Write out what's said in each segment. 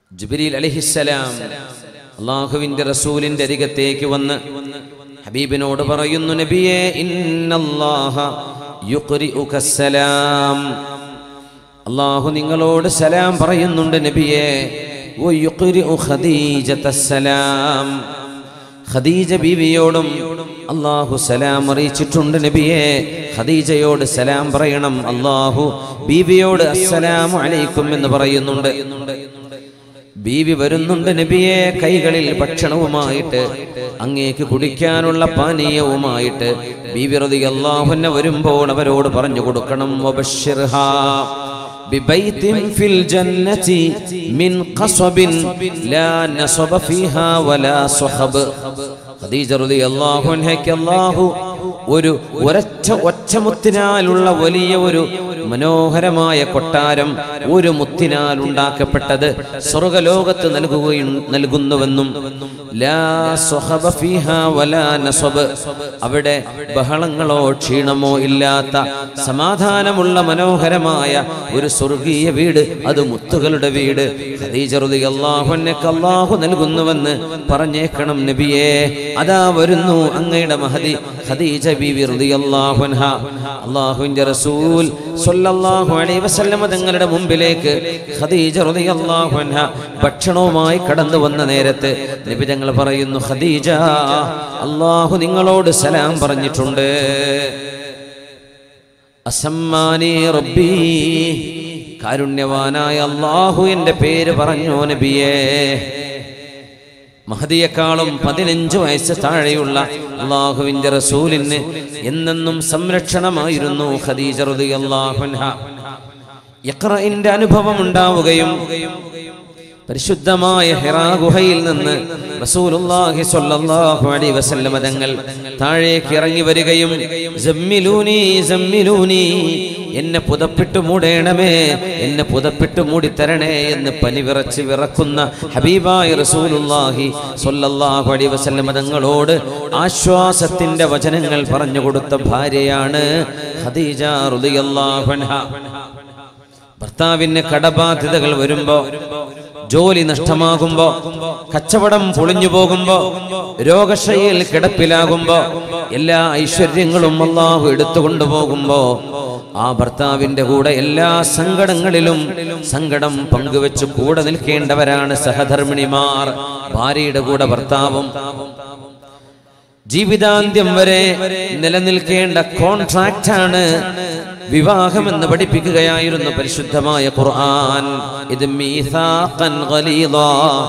ജുബിരിൽ അലിഹിസ്സലാം അള്ളാഹുവിന്റെ റസൂലിന്റെ അരികത്തേക്ക് വന്ന് ഹബീബിനോട് പറയുന്നു നബിയെ ഇന്നല്ലാഹ യുഖ്രിഉക സലാം അള്ളാഹു നിങ്ങളോട് സലാം പറയുന്നുണ്ട് നബിയെ വയുഖ്രിഉ ഖദീജത സലാം ഖദീജ ബീവിയോടും അള്ളാഹു സലാം അറിയിച്ചിട്ടുണ്ട് നബിയെ ഖദീജയോട് സലാം പറയണം അള്ളാഹു ബീവിയോട് അസ്സലാമു അലൈക്കും എന്ന് പറയുന്നുണ്ട് ബീവി വരുന്നുണ്ട് നബിയെ കൈകളിൽ ഭക്ഷണവുമായിട്ട് അങ്ങേക്ക് കുടിക്കാനുള്ള പാനീയവുമായിട്ട് ബീവി റതി അള്ളാഹുന്നെ വരുമ്പോൾ അവരോട് പറഞ്ഞു കൊടുക്കണം വബശ്ശിർഹാ ببيت في الجنة من قصب لا نصب فيها ولا صخب ഖദീജ റളിയല്ലാഹു അൻഹയ്ക്ക് അല്ലാഹു ഒരു ഒരൊറ്റ ഒറ്റമുത്തിനാലുള്ള വലിയ ഒരു മനോഹരമായ കൊട്ടാരം ഒരു മുത്തിനാൽ ഉണ്ടാക്കപ്പെട്ടത് സ്വർഗലോകത്ത് നൽകുകയും നൽകുന്നുവെന്നും ലാ സ്വഹബ ഫീഹാ വലാ നസബ് അവിടെ ബഹളങ്ങളോ ക്ഷീണമോ ഇല്ലാത്ത സമാധാനമുള്ള മനോഹരമായ ഒരു സ്വർഗീയ വീട് അത് മുത്തുകളുടെ വീട് ഖദീജ റളിയല്ലാഹു അൻഹയ്ക്ക് അല്ലാഹു നൽകുന്നുവെന്ന് പറഞ്ഞേക്കണം നബിയേ അതാ വരുന്നു അങ്ങയുടെ മഹദി ഖദീജ ബീവി റളിയല്ലാഹു അൻഹ അല്ലാഹുവിന്റെ റസൂൽ സ്വല്ലല്ലാഹു അലൈഹി വസല്ലമ തങ്ങളുടെ മുമ്പിലേക്ക് ഖദീജ റളിയല്ലാഹു അൻഹ ഭക്ഷണവുമായി കടന്നു വന്ന നേരത്ത് നബി തങ്ങൾ പറയുന്നു ഖദീജ അല്ലാഹു നിങ്ങളോട് സലാം പറഞ്ഞിട്ടുണ്ട് അസമ്മാനി റബ്ബി കാരുണ്യവാനായ അല്ലാഹു എൻ്റെ പേര് പറഞ്ഞു നബിയേ മഹദിയെക്കാളും പതിനഞ്ച് വയസ്സ് താഴെയുള്ള അള്ളാഹുവിന്റെ റസൂലിന് എന്നെന്നും സംരക്ഷണമായിരുന്നു ഖദീജ റളിയല്ലാഹു അൻഹ ഇഖ്റഇന്റെ അനുഭവം ഉണ്ടാവുകയും പരിശുദ്ധമായ ഹിറാ ഗുഹയിൽ നിന്ന് റസൂലുള്ളാഹി സ്വല്ലല്ലാഹു അലൈഹി വസല്ലമ തങ്ങൾ താഴേക്ക് ഇറങ്ങി വരികയും സമ്മിലൂനി സമ്മിലൂനി എന്നെ പുതപ്പിട്ട് മൂടേണമേ എന്നെ പുതപ്പിട്ട് മൂടിത്തരണേ എന്ന് പനി വിറച്ച് വിറക്കുന്ന ഹബീബായ റസൂലുള്ളാഹി സ്വല്ലല്ലാഹു അലൈഹി വസല്ലമ തങ്ങളോട് ആശ്വാസത്തിന്റെ വചനങ്ങൾ പറഞ്ഞു കൊടുത്ത ഭാര്യയാണ് ഖദീജ റളിയല്ലാഹു അൻഹ ഭർത്താവിന് കടബാധ്യതകൾ വരുമ്പോ ജോലി നഷ്ടമാകുമ്പോ കച്ചവടം പൊളിഞ്ഞു പോകുമ്പോ രോഗശയിൽ കിടപ്പിലാകുമ്പോ എല്ലാ ഐശ്വര്യങ്ങളും അള്ളാഹു എടുത്തുകൊണ്ടു പോകുമ്പോ ആ ഭർത്താവിന്റെ കൂടെ എല്ലാ സങ്കടങ്ങളിലും സങ്കടം പങ്കുവെച്ച് കൂടെ നിൽക്കേണ്ടവരാണ് സഹധർമ്മിണിമാർ ഭാര്യയുടെ കൂടെ ഭർത്താവും ജീവിതാന്ത്യം വരെ നിലനിൽക്കേണ്ട കോൺട്രാക്റ്റ് ആണ് വിവാഹം എന്ന് പഠിപ്പിക്കുകയായിരുന്നു പരിശുദ്ധമായ ഖുർആൻ ഇത് മീസാഖൻ ഖലീദാ.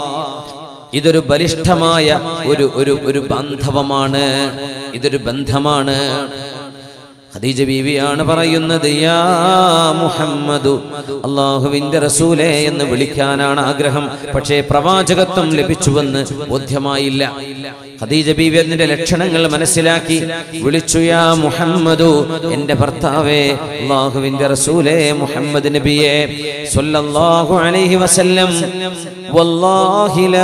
ഇതൊരു ബലിഷ്ഠമായ ഒരു ഒരു ഒരു ബാന്ധവമാണ് ഇതൊരു ബന്ധമാണ് ഖദീജ ബീവിയാണ് പറയുന്നത് യാ മുഹമ്മദു അള്ളാഹുവിന്റെ റസൂലേ എന്ന് വിളിക്കാനാണ് ആഗ്രഹം പക്ഷേ പ്രവാചകത്വം ലഭിച്ചുവെന്ന് ബോധ്യമായില്ല ഖദീജ ബീവി അതിന്റെ ലക്ഷണങ്ങൾ മനസ്സിലാക്കി വിളിച്ചു യാ മുഹമ്മദു എന്റെ ഭർത്താവേ അള്ളാഹുവിന്റെ റസൂലേ മുഹമ്മദ് നബിയെ സ്വല്ലല്ലാഹു അലൈഹി വസല്ലം വല്ലാഹി ലാ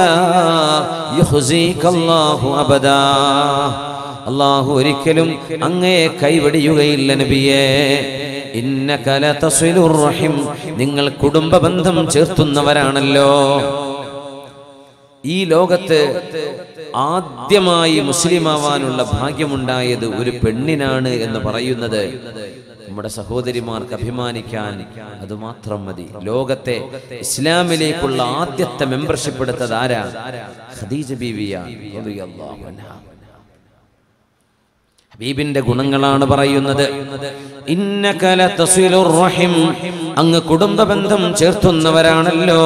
യുഖ്സീകല്ലാഹു അബദാ അള്ളാഹു ഒരിക്കലും അങ്ങയെ കൈവടിയുകയില്ല നബിയേ ഇന്നക ലതസിലുർ റഹിം നിങ്ങൾ കുടുംബ ബന്ധം ചേർത്തുന്നവരാണല്ലോ ഈ ലോകത്ത് ആദ്യമായി മുസ്ലിമാവാനുള്ള ഭാഗ്യമുണ്ടായത് ഒരു പെണ്ണിനാണ് എന്ന് പറയുന്നത് നമ്മുടെ സഹോദരിമാർക്ക് അഭിമാനിക്കാൻ അത് മാത്രം മതി ലോകത്തെ ഇസ്ലാമിലേക്കുള്ള ആദ്യത്തെ മെമ്പർഷിപ്പ് എടുത്തത് ആരാ ഖദീജ ബീവിയാണ് റളിയല്ലാഹു അൻഹ. ഹബീബിന്റെ ഗുണങ്ങളാണ് പറയുന്നത് ഇന്നക ലതസിലുർ റഹിം അങ്ങ് കുടുംബ ബന്ധം ചേർത്തുന്നവരാണല്ലോ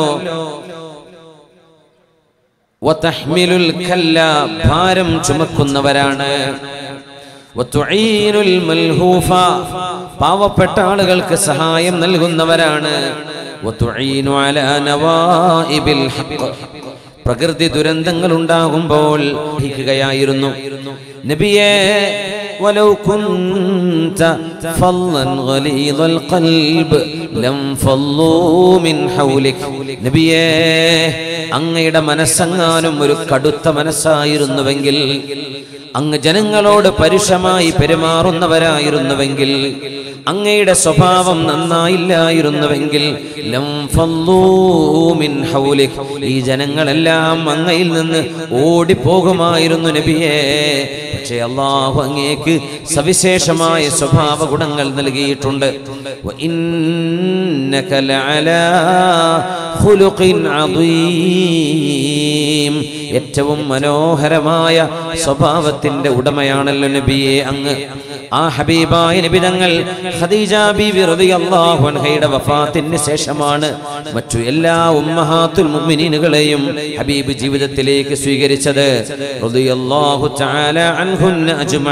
വതഹ്മിലുൽ കല്ല ഭാരം ചുമക്കുന്നവരാണ് വതുഈനുൽ മൽഹൂഫ പാവപ്പെട്ട ആളുകൾക്ക് സഹായം നൽകുന്നവരാണ് വതുഈനു അലാ നവാഇബിൽ ഹഖ് പ്രകൃതി ദുരന്തങ്ങൾ ഉണ്ടാകുമ്പോൾ ഹിക്കുകയായിരുന്നു നബിയെ ولو كنت فظا غليظ القلب لانفضوا من حولك നബിയേ അങ്ങയുടെ മനസ്സങ്ങാനും ഒരു കടുത്ത മനസ്സായിരുന്നുവെങ്കിൽ അങ്ങ് ജനങ്ങളോട് പരുഷമായി പെരുമാറുന്നവരായിരുന്നുവെങ്കിൽ അങ്ങയുടെ സ്വഭാവം നന്നായില്ലായിരുന്നുവെങ്കിൽ ലം ഫല്ലൂ മിൻ ഹൗലിക്. ഈ ജനങ്ങളെല്ലാം അങ്ങയിൽ നിന്ന് ഓടിപ്പോകുമായിരുന്നു നബിയേ പക്ഷേ അള്ളാഹു അങ്ങേക്ക് സവിശേഷമായ സ്വഭാവ ഗുണങ്ങൾ നൽകിയിട്ടുണ്ട് വ ഇന്നക ലഅലാ ഖുലുഖിൻ അദീം. ഏറ്റവും മനോഹരമായ സ്വഭാവത്തിന്റെ ഉടമയാണല്ലോ നബിയെ അങ്ങ് ആ ഹബീബായ നബിതങ്ങൾ ഖദീജ ബീവി റളിയല്ലാഹു അൻഹയുടെ വഫാത്തിന് ശേഷമാണ് മറ്റു എല്ലാ ഉമ്മഹാത്തുൽ മുഅ്മിനീനുകളെയും ഹബീബ് ജീവിതത്തിലേക്ക് സ്വീകരിച്ചത് റളിയല്ലാഹു തആല അൻഹുന്ന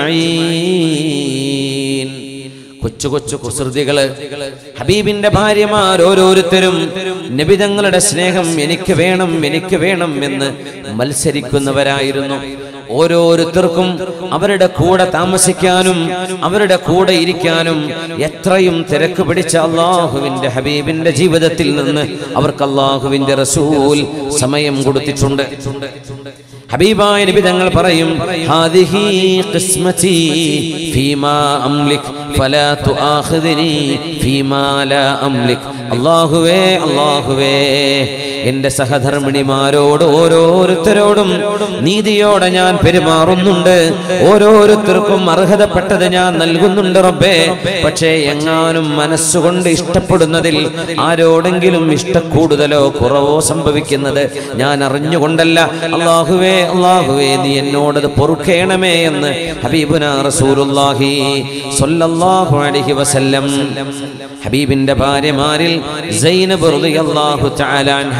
അജ്മഈൻ കൊച്ചു കൊച്ചു കുസൃതികള് ഹബീബിന്റെ ഭാര്യമാർ ഓരോരുത്തരും നബിതങ്ങളുടെ സ്നേഹം എനിക്ക് വേണം എനിക്ക് വേണം എന്ന് മത്സരിക്കുന്നവരായിരുന്നു ഓരോരുത്തർക്കും അവരുടെ കൂടെ താമസിക്കാനും അവരുടെ കൂടെ ഇരിക്കാനും എത്രയും തിരക്ക് പിടിച്ച അള്ളാഹുവിന്റെ ഹബീബിന്റെ ജീവിതത്തിൽ നിന്ന് അവർക്ക് അള്ളാഹുവിന്റെ റസൂൽ സമയം കൊടുത്തിട്ടുണ്ട് ഹബീബായ നബി തങ്ങൾ പറയും ഹാദിഹി ഖിസ്മതി ഫീമാ അംലിക് ഫലാ തുആഖിദ്നി ഫീമാ ലാ അംലിക് അല്ലാഹുവേ അല്ലാഹുവേ എന്റെ സഹധർമ്മിണിമാരോട് ഓരോരുത്തരോടും നീതിയോടെ ഞാൻ പെരുമാറുന്നുണ്ട് ഓരോരുത്തർക്കും അർഹതപ്പെട്ടത് ഞാൻ നൽകുന്നുണ്ട് റബ്ബേ പക്ഷേ എങ്ങാനും മനസ്സുകൊണ്ട് ഇഷ്ടപ്പെടുന്നതിൽ ആരോടെങ്കിലും ഇഷ്ടക്കൂടുതലോ കുറവോ സംഭവിക്കുന്നത് ഞാൻ അറിഞ്ഞുകൊണ്ടല്ല അള്ളാഹുവേ അള്ളാഹുവേ നീ എന്നോടത് പൊറുക്കേണമേ എന്ന് ഹബീബുന റസൂലുള്ളാഹി സ്വല്ലല്ലാഹു അലൈഹി വസല്ലം ഹബീബിന്റെ ഭാര്യമാരിൽ സൈനബ് റളിയല്ലാഹു തആല അൻഹ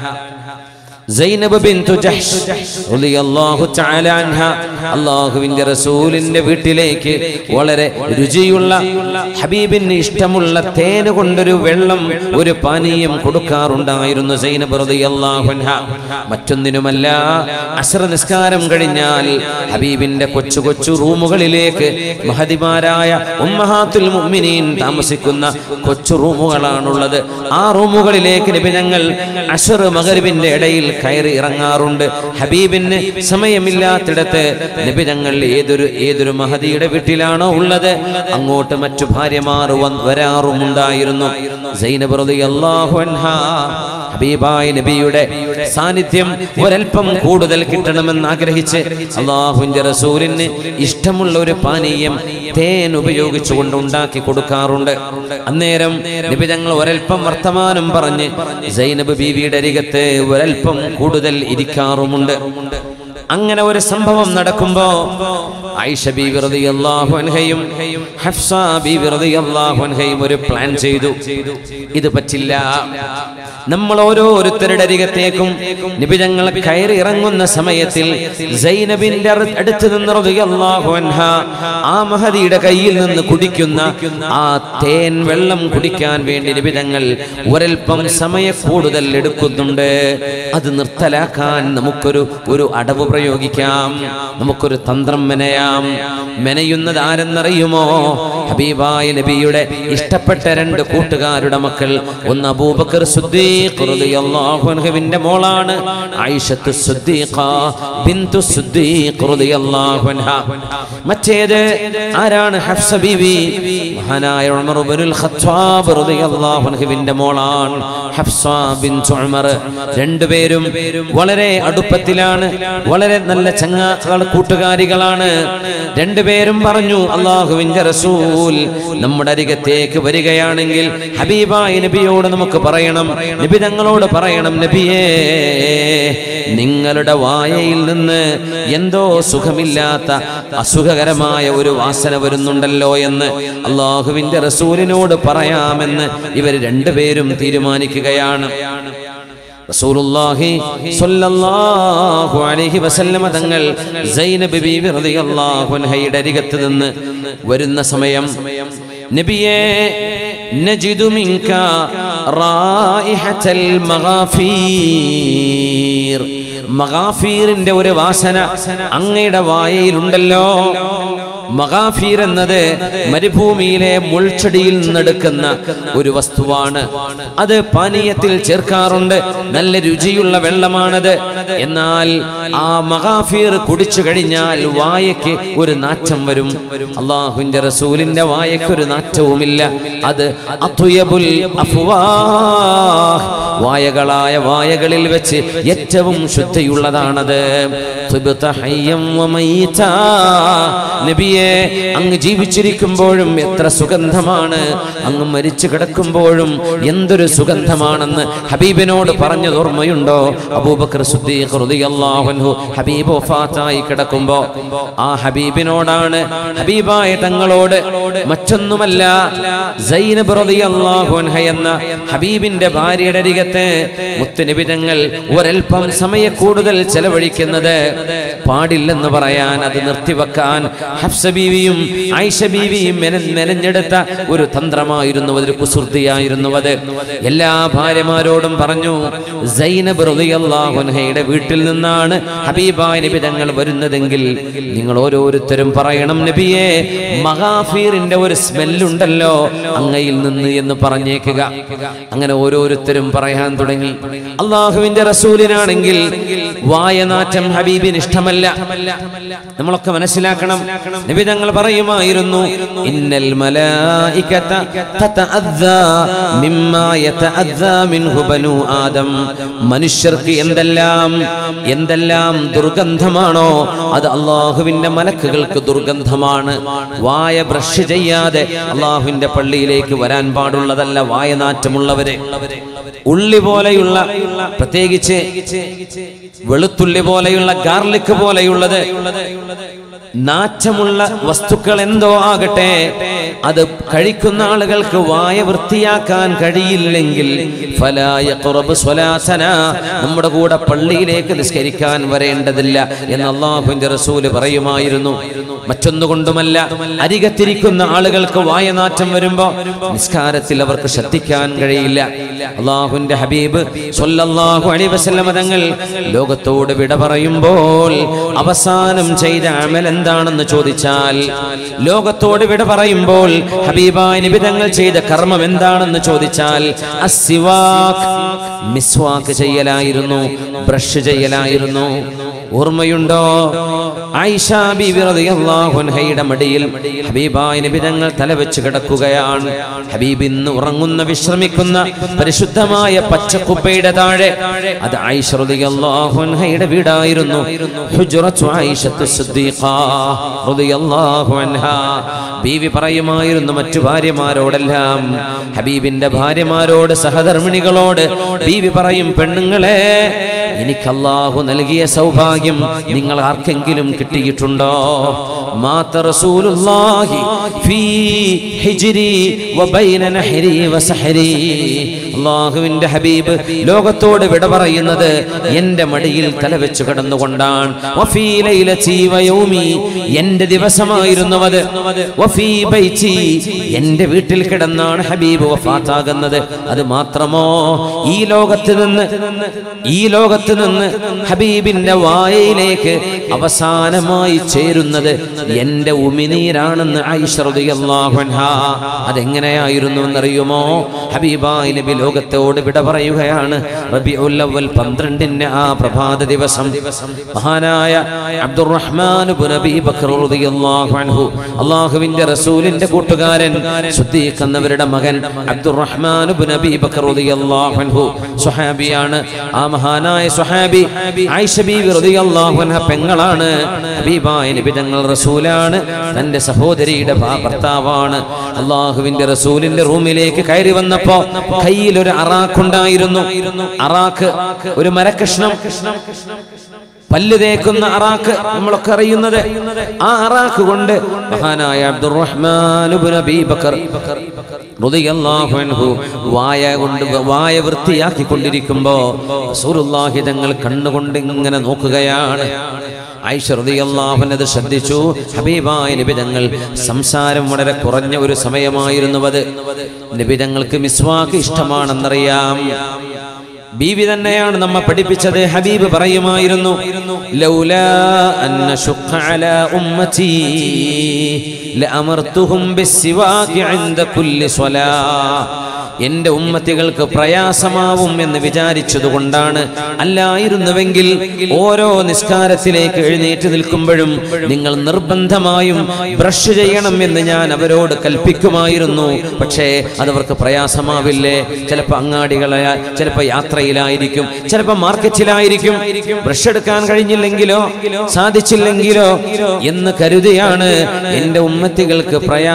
സൈനബ് ബിന്തു ജഹ്ഷ് റളിയല്ലാഹു തആല അൻഹ അല്ലാഹുവിന്റെ റസൂലിന്റെ വീട്ടിലേക്ക് വളരെ രുചിയുള്ള ഹബീബിന് ഇഷ്ടമുള്ള തേന് കൊണ്ടൊരു വെള്ളം ഒരു പാനീയം കൊടുക്കാറുണ്ടായിരുന്നു സൈനബ് റളിയല്ലാഹു അൻഹ മറ്റൊന്നിനുമല്ല അസ്ര നിസ്കാരം കഴിഞ്ഞാൽ ഹബീബിന്റെ കൊച്ചു കൊച്ചു റൂമുകളിലേക്ക് മഹതിമാരായ ഉമ്മഹാത്തുൽ മുഅ്മിനീൻ താമസിക്കുന്ന കൊച്ചു റൂമുകളാണുള്ളത് ആ റൂമുകളിലേക്ക് നബി ഞങ്ങൾ അഷർ മകരിബിന്റെ ഇടയിൽ കയറി ഇറങ്ങാറുണ്ട് ഹബീബിന് സമയമില്ലാത്തിടത്ത് നബി ഞങ്ങൾ ഏതൊരു ഏതൊരു മഹദിയുടെ വീട്ടിലാണോ ഉള്ളത് അങ്ങോട്ട് മറ്റു ഭാര്യമാർ വന്ന് വരാറുമുണ്ടായിരുന്നു സൈനബ് റളിയല്ലാഹു അൻഹാ ഹബീബായ നബിയുടെ സാന്നിധ്യം ഒരൽപ്പം കൂടുതൽ കിട്ടണമെന്ന് ആഗ്രഹിച്ച് അള്ളാഹുവിന്റെ റസൂലിന് ഇഷ്ടമുള്ള ഒരു പാനീയം തേൻ ഉപയോഗിച്ചുകൊണ്ട് ഉണ്ടാക്കി കൊടുക്കാറുണ്ട് അന്നേരം നബി തങ്ങൾ ഒരൽപ്പം വർത്തമാനം പറഞ്ഞ് സൈനബ് ബീവിയുടെ അരികത്ത് ഒരൽപ്പം കൂടുതൽ ഇരിക്കാറുമുണ്ട് അങ്ങനെ ഒരു സംഭവം നടക്കുമ്പോ ഐഷ ബീവി റളിയല്ലാഹു അൻഹയും ഹഫ്സ ബീവി റളിയല്ലാഹു അൻഹയും ഒരു പ്ലാൻ ചെയ്തു ഇത് പറ്റില്ല നമ്മൾ ഓരോരുത്തരുടെ അരികത്തേക്കും നിബിതങ്ങൾ കയറി ഇറങ്ങുന്ന സമയത്തിൽ സൈനബിന്റെ അറ- അടുത്ത് നിന്ന് റളിയല്ലാഹു അൻഹ ആ മഹദിയുടെ കയ്യിൽ നിന്ന് കുടിക്കുന്ന ആ തേൻ വെള്ളം കുടിക്കാൻ വേണ്ടി നിബിതങ്ങൾ ഒരൽപ്പം സമയ കൂടുതൽ എടുക്കുന്നുണ്ട് അത് നിർത്തലാക്കാൻ നമുക്കൊരു ഒരു അടവ് പ്രയോഗിക്കാം നമുക്കൊരു തന്ത്രം മെനയാം മെനയുന്നത് ആരെന്നറിയുമോ ഹബീബായ നബിയുടെ ഇഷ്ടപ്പെട്ട രണ്ട് കൂട്ടുകാരുടെ മക്കൾ ഒന്ന് അബൂബക്കർ സുദ്ദീഖ് റളിയല്ലാഹു അൻഹുവിന്റെ മോളാണ് ആയിഷത്ത് സുദ്ദീഖ ബിന്തു സുദ്ദീഖ് റളിയല്ലാഹു അൻഹ മറ്റേത് ആരാണ് ഹഫ്സ ബീവി മഹാനായ ഉമർ ഇബ്നുൽ ഖത്താബ് റളിയല്ലാഹു അൻഹുവിന്റെ മോളാണ് ഹഫ്സ ബിൻതു ഉമർ രണ്ടുപേരും വളരെ അടുപ്പത്തിലാണ് വളരെ നല്ല ചങ്ങാ കൂട്ടുകാരികളാണ് രണ്ടുപേരും പറഞ്ഞു അള്ളാഹുവിന്റെ റസൂൽ നമ്മുടെ അരികത്തേക്ക് വരികയാണെങ്കിൽ ഹബീബായ നബിയോട് നമുക്ക് പറയണം നബി തങ്ങളോട് പറയണം നബിയേ നിങ്ങളുടെ വായയിൽ നിന്ന് എന്തോ സുഖമില്ലാത്ത അസുഖകരമായ ഒരു വാസന വരുന്നുണ്ടല്ലോ എന്ന് അള്ളാഹുവിന്റെ റസൂലിനോട് പറയാമെന്ന് ഇവർ രണ്ടുപേരും തീരുമാനിക്കുകയാണ് റസൂലുള്ളാഹി സ്വല്ലല്ലാഹു അലൈഹി വസല്ലമ തങ്ങൾ സൈനബ് ബീവി റളിയല്ലാഹു അൻഹയുടെ അരികത്ത് നിന്ന് വരുന്ന സമയം നബിയേ നജിദു മിൻക റായിഹത്തൽ മഗാഫീർ മഗാഫീറിന്റെ ഒരു വാസന അങ്ങയുടെ വായയിലുണ്ടല്ലോ മഗാഫീർ എന്നത് മരുഭൂമിയിലെ മുൾച്ചെടിയിൽ നിന്നെടുക്കുന്ന ഒരു വസ്തുവാണ് അത് പാനീയത്തിൽ ചേർക്കാറുണ്ട് നല്ല രുചിയുള്ള വെള്ളമാണത് എന്നാൽ ആ മഗാഫീർ കുടിച്ചു കഴിഞ്ഞാൽ വായയ്ക്ക് ഒരു നാറ്റം വരും അള്ളാഹുവിന്റെ റസൂലിന്റെ വായയ്ക്ക് ഒരു നാറ്റവുമില്ല അത് അത്വയബുൽ അഫ്വാഹ് വായകളായ വായകളിൽ വെച്ച് ഏറ്റവും ശുദ്ധിയുള്ളതാണത് തുബ്ത ഹയ്യം വമയ്യിതാ. നബിയെ അങ്ങ് ജീവിച്ചിരിക്കുമ്പോഴും എത്ര സുഗന്ധമാണ് അങ്ങ് മരിച്ചു കിടക്കുമ്പോഴും എന്തൊരു സുഗന്ധമാണെന്ന് ഹബീബിനോട് പറഞ്ഞത് ഓർമ്മയുണ്ടോ അബൂബക്കർ സിദ്ദീഖ് റളിയല്ലാഹു അൻഹു ഹബീബ് വഫാത്തായി കിടക്കുമ്പോ ആ ഹബീബിനോടാണ് ഹബീബായ തങ്ങളോട് മറ്റൊന്നുമല്ല സൈനബ് റളിയല്ലാഹു അൻഹ എന്ന ഹബീബിന്റെ ഭാര്യയുടെ അരികത്ത് മുത്തുനബി തങ്ങൾ ഒരൽപ്പം സമയ കൂടുതൽ ചെലവഴിക്കുന്നത് പാടില്ലെന്ന് പറയാൻ അത് നിർത്തിവെക്കാൻ ഹഫ്സ ബീവിയും ആയിഷ ബീവിയും മെന- മെനഞ്ഞെടുത്ത ഒരു തന്ത്രമായിരുന്നു ഒരു കുസൃതിയായിരുന്നു അത് എല്ലാ ഭാര്യമാരോടും പറഞ്ഞു സൈനബ് റളിയല്ലാഹു അൻഹയുടെ വീട്ടിൽ നിന്നാണ് ഹബീബായ നബി തങ്ങൾ വരുന്നതെങ്കിൽ നിങ്ങൾ ഓരോരുത്തരും പറയണം നബിയെ മഹാഫീറിന്റെ ഒരു സ്മെല്ലുണ്ടല്ലോ അങ്ങയിൽ നിന്ന് എന്ന് പറഞ്ഞേക്കുക അങ്ങനെ ഓരോരുത്തരും പറയാൻ തുടങ്ങി അള്ളാഹുവിന്റെ റസൂലിനാണെങ്കിൽ വായനാറ്റം ഹബീബിന് ഇഷ്ടമല്ല നമ്മളൊക്കെ മനസ്സിലാക്കണം നബി തങ്ങൾ പറയുമായിരുന്നു ഇന്നൽ മലായികത തതഅദ്ദാ മിമ്മാ യതഅദ്ദാ മിൻഹു ബനു ആദം മനുഷ്യർക്ക് എന്തെല്ലാം എന്തെല്ലാം ദുർഗന്ധമാണോ അത് അള്ളാഹുവിന്റെ മലക്കുകൾക്ക് ദുർഗന്ധമാണ് വായ ബ്രഷ് ചെയ്യാതെ അള്ളാഹുവിന്റെ പള്ളിയിലേക്ക് വരാൻ പാടുള്ളതല്ല വായനാറ്റമുള്ളവരെ ഉള്ളി പോലെയുള്ള പ്രത്യേകിച്ച് വെളുത്തുള്ളി പോലെയുള്ള ഗാർലിക് പോലെയുള്ളത് നാറ്റമുള്ള വസ്തുക്കൾ എന്തോ ആകട്ടെ അത് കഴിക്കുന്ന ആളുകൾക്ക് വായ വൃത്തിയാക്കാൻ കഴിയില്ലെങ്കിൽ ഫലാ യഖ്റബ് സ്വലാസന നമ്മുടെ കൂടെ പള്ളിയിലേക്ക് നിസ്കരിക്കാൻ വരേണ്ടതില്ല എന്ന് അള്ളാഹുവിന്റെ റസൂല് പറയുമായിരുന്നു മറ്റൊന്നുകൊണ്ടുമല്ല അരികത്തിരിക്കുന്ന ആളുകൾക്ക് വായനാറ്റം വരുമ്പോ നിസ്കാരത്തിൽ അവർക്ക് ശ്രദ്ധിക്കാൻ കഴിയില്ല അള്ളാഹുവിന്റെ ഹബീബ് സ്വല്ലല്ലാഹു അലൈഹി വസല്ലമ തങ്ങൾ ലോകത്തോട് വിട പറയുമ്പോൾ അവസാനം ചെയ്ത അമൽ എന്താണെന്ന് ചോദിച്ചാൽ ലോകത്തോട് വിട പറയുമ്പോൾ ഹബീബായ നബി തങ്ങൾ ചെയ്ത കർമ്മം എന്താണെന്ന് ചോദിച്ചാൽ അസ്സിവാക്ക് മിസ്വാക്ക് ചെയ്യലായിരുന്നു ബ്രഷ് ചെയ്യലായിരുന്നു ഓർമ്മയുണ്ടോ ആയിഷ ബീബി റളിയല്ലാഹു അൻഹയുടെ മടിയിൽ ഹബീബായ നബി തങ്ങൾ തലവെച്ച് കിടക്കുകയാണ് ഹബീബ് ഇന്ന് ഉറങ്ങുന്ന വിശ്രമിക്കുന്ന പരിശുദ്ധമായ പച്ചക്കുപ്പയുടെ താഴെ അത് ആയിഷ റളിയല്ലാഹു അൻഹയുടെ വീടായിരുന്നു ഹുജ്റത്തു ആയിഷത്തു സിദ്ദീഖ റളിയല്ലാഹു അൻഹാ ബീവി പറയുമായിരുന്നു മറ്റു ഭാര്യമാരോടെല്ലാം ഹബീബിന്റെ ഭാര്യമാരോട് സഹധർമ്മിണികളോട് ബീവി പറയും പെണ്ണുങ്ങളെ എനിക്ക് അല്ലാഹു നൽകിയ സൗഭാഗ്യം നിങ്ങൾ ആർക്കെങ്കിലും കിട്ടിയിട്ടുണ്ടോ മാത റസൂലുള്ളാഹി ഫീ ഹിജ്രി വബൈന നഹ്രി വസഹരി അല്ലാഹുവിന്റെ ഹബീബ് ലോകത്തോട് വിട പറയുന്നത് എന്റെ മടിയിൽ തലവെച്ച് കിടന്നുകൊണ്ടാണ് വഫീ ലൈലതി വയൗമി എന്റെ ദിവസമായിരുന്നു അത് വഫീ ബൈതി എന്റെ വീട്ടിൽ കിടന്നാണ് ഹബീബ് വഫാത്താകുന്നത് അത് മാത്രമോ ഈ ലോകത്ത് നിന്ന് ഈ ലോകത്ത് നിന്ന് ഹബീബിന്റെ വായയിലേക്ക് അവസാനമായി ചേരുന്നത് എന്റെ ഉമിനീരാണെന്ന് ആയിഷ റളിയല്ലാഹു അൻഹാ അതെങ്ങനെയായിരുന്നു എന്നറിയുമോ ഹബീബായി നബി ലോകത്തോട് വിട പറയുകയാണ് റബിഉൽ അവ്വൽ പന്ത്രണ്ടിന് ആ പ്രഭാത ദിവസം മഹാനായ അബ്ദുറഹ്മാൻ ഇബ്നു അബീ ബക്കർ റളിയല്ലാഹു അൻഹു അല്ലാഹുവിന്റെ റസൂലിന്റെ കൂട്ടുകാരൻ സുദ്ദീഖ് എന്നവരുടെ മകൻ അബ്ദുറഹ്മാൻ ഇബ്നു അബീ ബക്കർ റളിയല്ലാഹു അൻഹു സ്വഹാബിയാണ് ആ മഹാനായ സ്വഹാബി ആയിഷ ബീവി റളിയല്ലാഹു അൻഹ പെങ്ങളാണ് ഹബീബായ നബി തങ്ങൾ റസൂലാണ് തന്റെ സഹോദരിയുടെ ഭാ- ഭർത്താവാണ് അള്ളാഹുവിന്റെ റസൂലിന്റെ റൂമിലേക്ക് കയറി വന്നപ്പോ കയ്യിൽ ഒരു അറാഖുണ്ടായിരുന്നു അറാഖ് ഒരു മരകഷ്ണം പല്ല് തേക്കുന്ന അറാഖ് നമ്മളൊക്കെ അറിയുന്നത് ആ അറാഖ് കൊണ്ട് മഹാനായ അബ്ദുറഹ്മാൻ ഇബ്നു അബീ ബക്കർ റളിയല്ലാഹു അൻഹു വായ കൊണ്ട് വായ വൃത്തിയാക്കി കൊണ്ടിരിക്കുമ്പോ റസൂലുള്ളാഹി തങ്ങൾ കണ്ണുകൊണ്ട് ഇങ്ങനെ നോക്കുകയാണ് ആയിഷ റളിയല്ലാഹു അൻഹ അത് ശ്രദ്ധിച്ചു ഹബീബായ നബി തങ്ങൾ സംസാരം വളരെ കുറഞ്ഞ ഒരു സമയമായിരുന്നു അത് നബി തങ്ങൾക്ക് മിസ്വാക്ക് ഇഷ്ടമാണെന്നറിയാം ബീവി തന്നെയാണ് നമ്മെ പഠിപ്പിച്ചത് ഹബീബ് പറയുമായിരുന്നു ലൗലാ അന്ന ശുഖ അലാ ഉമ്മതി ലഅമർതുഹും ബിസ്സിവാഖി ഇൻദ കുല്ലി സ്വലാ എന്റെ ഉമ്മത്തികൾക്ക് പ്രയാസമാവും എന്ന് വിചാരിച്ചതുകൊണ്ടാണ് അല്ലായിരുന്നുവെങ്കിൽ ഓരോ നിസ്കാരത്തിലേക്ക് എഴുന്നേറ്റ് നിൽക്കുമ്പോഴും നിങ്ങൾ നിർബന്ധമായും ബ്രഷ് ചെയ്യണം എന്ന് ഞാൻ അവരോട് കൽപ്പിക്കുമായിരുന്നു പക്ഷേ അതവർക്ക് പ്രയാസമാവില്ലേ ചിലപ്പോൾ അങ്ങാടികളെ ചിലപ്പോൾ യാത്രയിലായിരിക്കും ചിലപ്പോൾ മാർക്കറ്റിലായിരിക്കും ബ്രഷ് എടുക്കാൻ കഴിഞ്ഞില്ലെങ്കിലോ സാധിച്ചില്ലെങ്കിലോ എന്ന് കരുതിയാണ് എന്റെ ഉമ്മത്തികൾക്ക്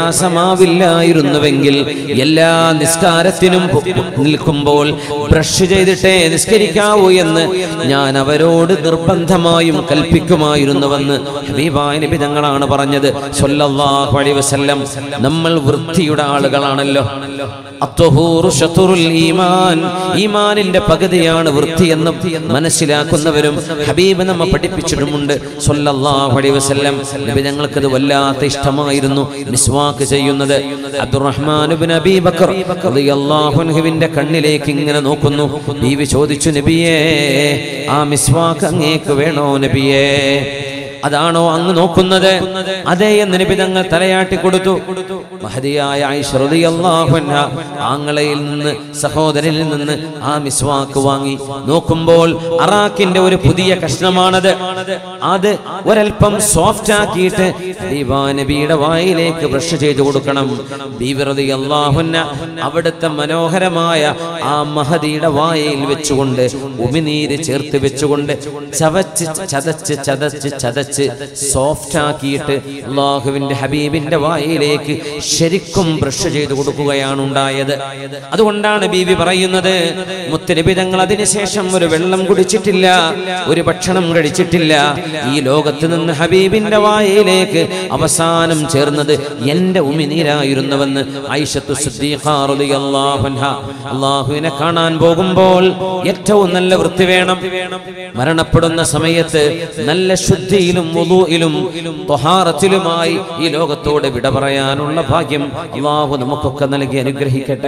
പ്രയാസമാവില്ലായിരുന്നുവെങ്കിൽ എല്ലാ നിസ്കാരത്തിനും പു- നിൽക്കുമ്പോൾ ബ്രഷ് ചെയ്തിട്ടേ നിസ്കരിക്കാവൂ എന്ന് ഞാൻ അവരോട് നിർബന്ധമായും കൽപ്പിക്കുമായിരുന്നുവെന്ന് ഹബീബായ നബി തങ്ങളാണ് പറഞ്ഞത് സ്വല്ലല്ലാഹു അലൈഹി വസല്ലം നമ്മൾ വൃത്തിയുടെ ആളുകളാണല്ലോ അത്വഹൂറു ശത്രുൽ ഈമാൻ ഈമാനിന്റെ പകുതിയാണ് വൃത്തി എന്ന് മനസ്സിലാക്കുന്നവരും ഹബീബ് നമ്മ പഠിപ്പിച്ചിട്ടുമുണ്ട് സ്വല്ലല്ലാഹു അലൈഹി വസല്ലം നബി ഞങ്ങൾക്കത് വല്ലാത്ത ഇഷ്ടമായിരുന്നു മിസ്വാക്ക് ചെയ്യുന്നത് അബ്ദുറഹ്മാൻ ഇബ്നു അബീ ബക്കർ റളിയല്ലാഹു അൻഹുവിന്റെ കണ്ണിലേക്ക് ഇങ്ങനെ നോക്കുന്നു ബീവി ചോദിച്ചു നബിയേ ആ മിസ്വാക്ക് അങ്ങേക്ക് വേണോ നബിയേ അതാണോ അങ്ങ് നോക്കുന്നത് അതെ എന്ന് നബി തങ്ങൾ തലയാട്ടി കൊടുത്തു മഹതിയായ ആയിഷ റളിയല്ലാഹു അൻഹ ആങ്ങളയിൽ നിന്ന് സഹോദരനിൽ നിന്ന് ആ മിസ്വാക്ക് വാങ്ങി നോക്കുമ്പോൾ അറാക്കിന്റെ ഒരു പുതിയ കഷ്ണമാണത് അത് ഒരൽപ്പം സോഫ്റ്റ് ആക്കിയിട്ട് ഹബീബാ നബിയുടെ വായിലേക്ക് ബ്രഷ് ചെയ്തു കൊടുക്കണം ബീവി റളിയല്ലാഹു അൻഹ അവിടുത്തെ മനോഹരമായ ആ മഹദിയുടെ വായയിൽ വെച്ചുകൊണ്ട് ഉമിനീര് ചേർത്ത് വെച്ചുകൊണ്ട് ചവച്ച് ചതച്ച് ചതച്ച് ചതച്ച് സോഫ്റ്റ് ആക്കിയിട്ട് അള്ളാഹുവിന്റെ ഹബീബിന്റെ വായിലേക്ക് ശരിക്കും ബ്രഷ് ചെയ്ത് കൊടുക്കുകയാണ് ഉണ്ടായത് അതുകൊണ്ടാണ് ബീവി പറയുന്നത് മുത്തനബി തങ്ങൾ അതിനുശേഷം ഒരു വെള്ളം കുടിച്ചിട്ടില്ല ഒരു ഭക്ഷണം കഴിച്ചിട്ടില്ല ഈ ലോകത്ത് നിന്ന് ഹബീബിന്റെ വായയിലേക്ക് അവസാനം ചേർന്നത് എന്റെ ഉമിനീരായിരുന്നുവെന്ന് ഐഷത്തു സിദ്ദീഖ റളിയല്ലാഹു അൻഹ അള്ളാഹുവിനെ കാണാൻ പോകുമ്പോൾ ഏറ്റവും നല്ല വൃത്തി വേണം മരണപ്പെടുന്ന സമയത്ത് നല്ല ശുദ്ധിയിലും വുളൂഇലും ത്വഹാറത്തിലുമായി ഈ ലോകത്തോട് വിട പറയാനുള്ള ഭാഗ്യം അള്ളാഹു നമുക്കൊക്കെ നൽകി അനുഗ്രഹിക്കട്ടെ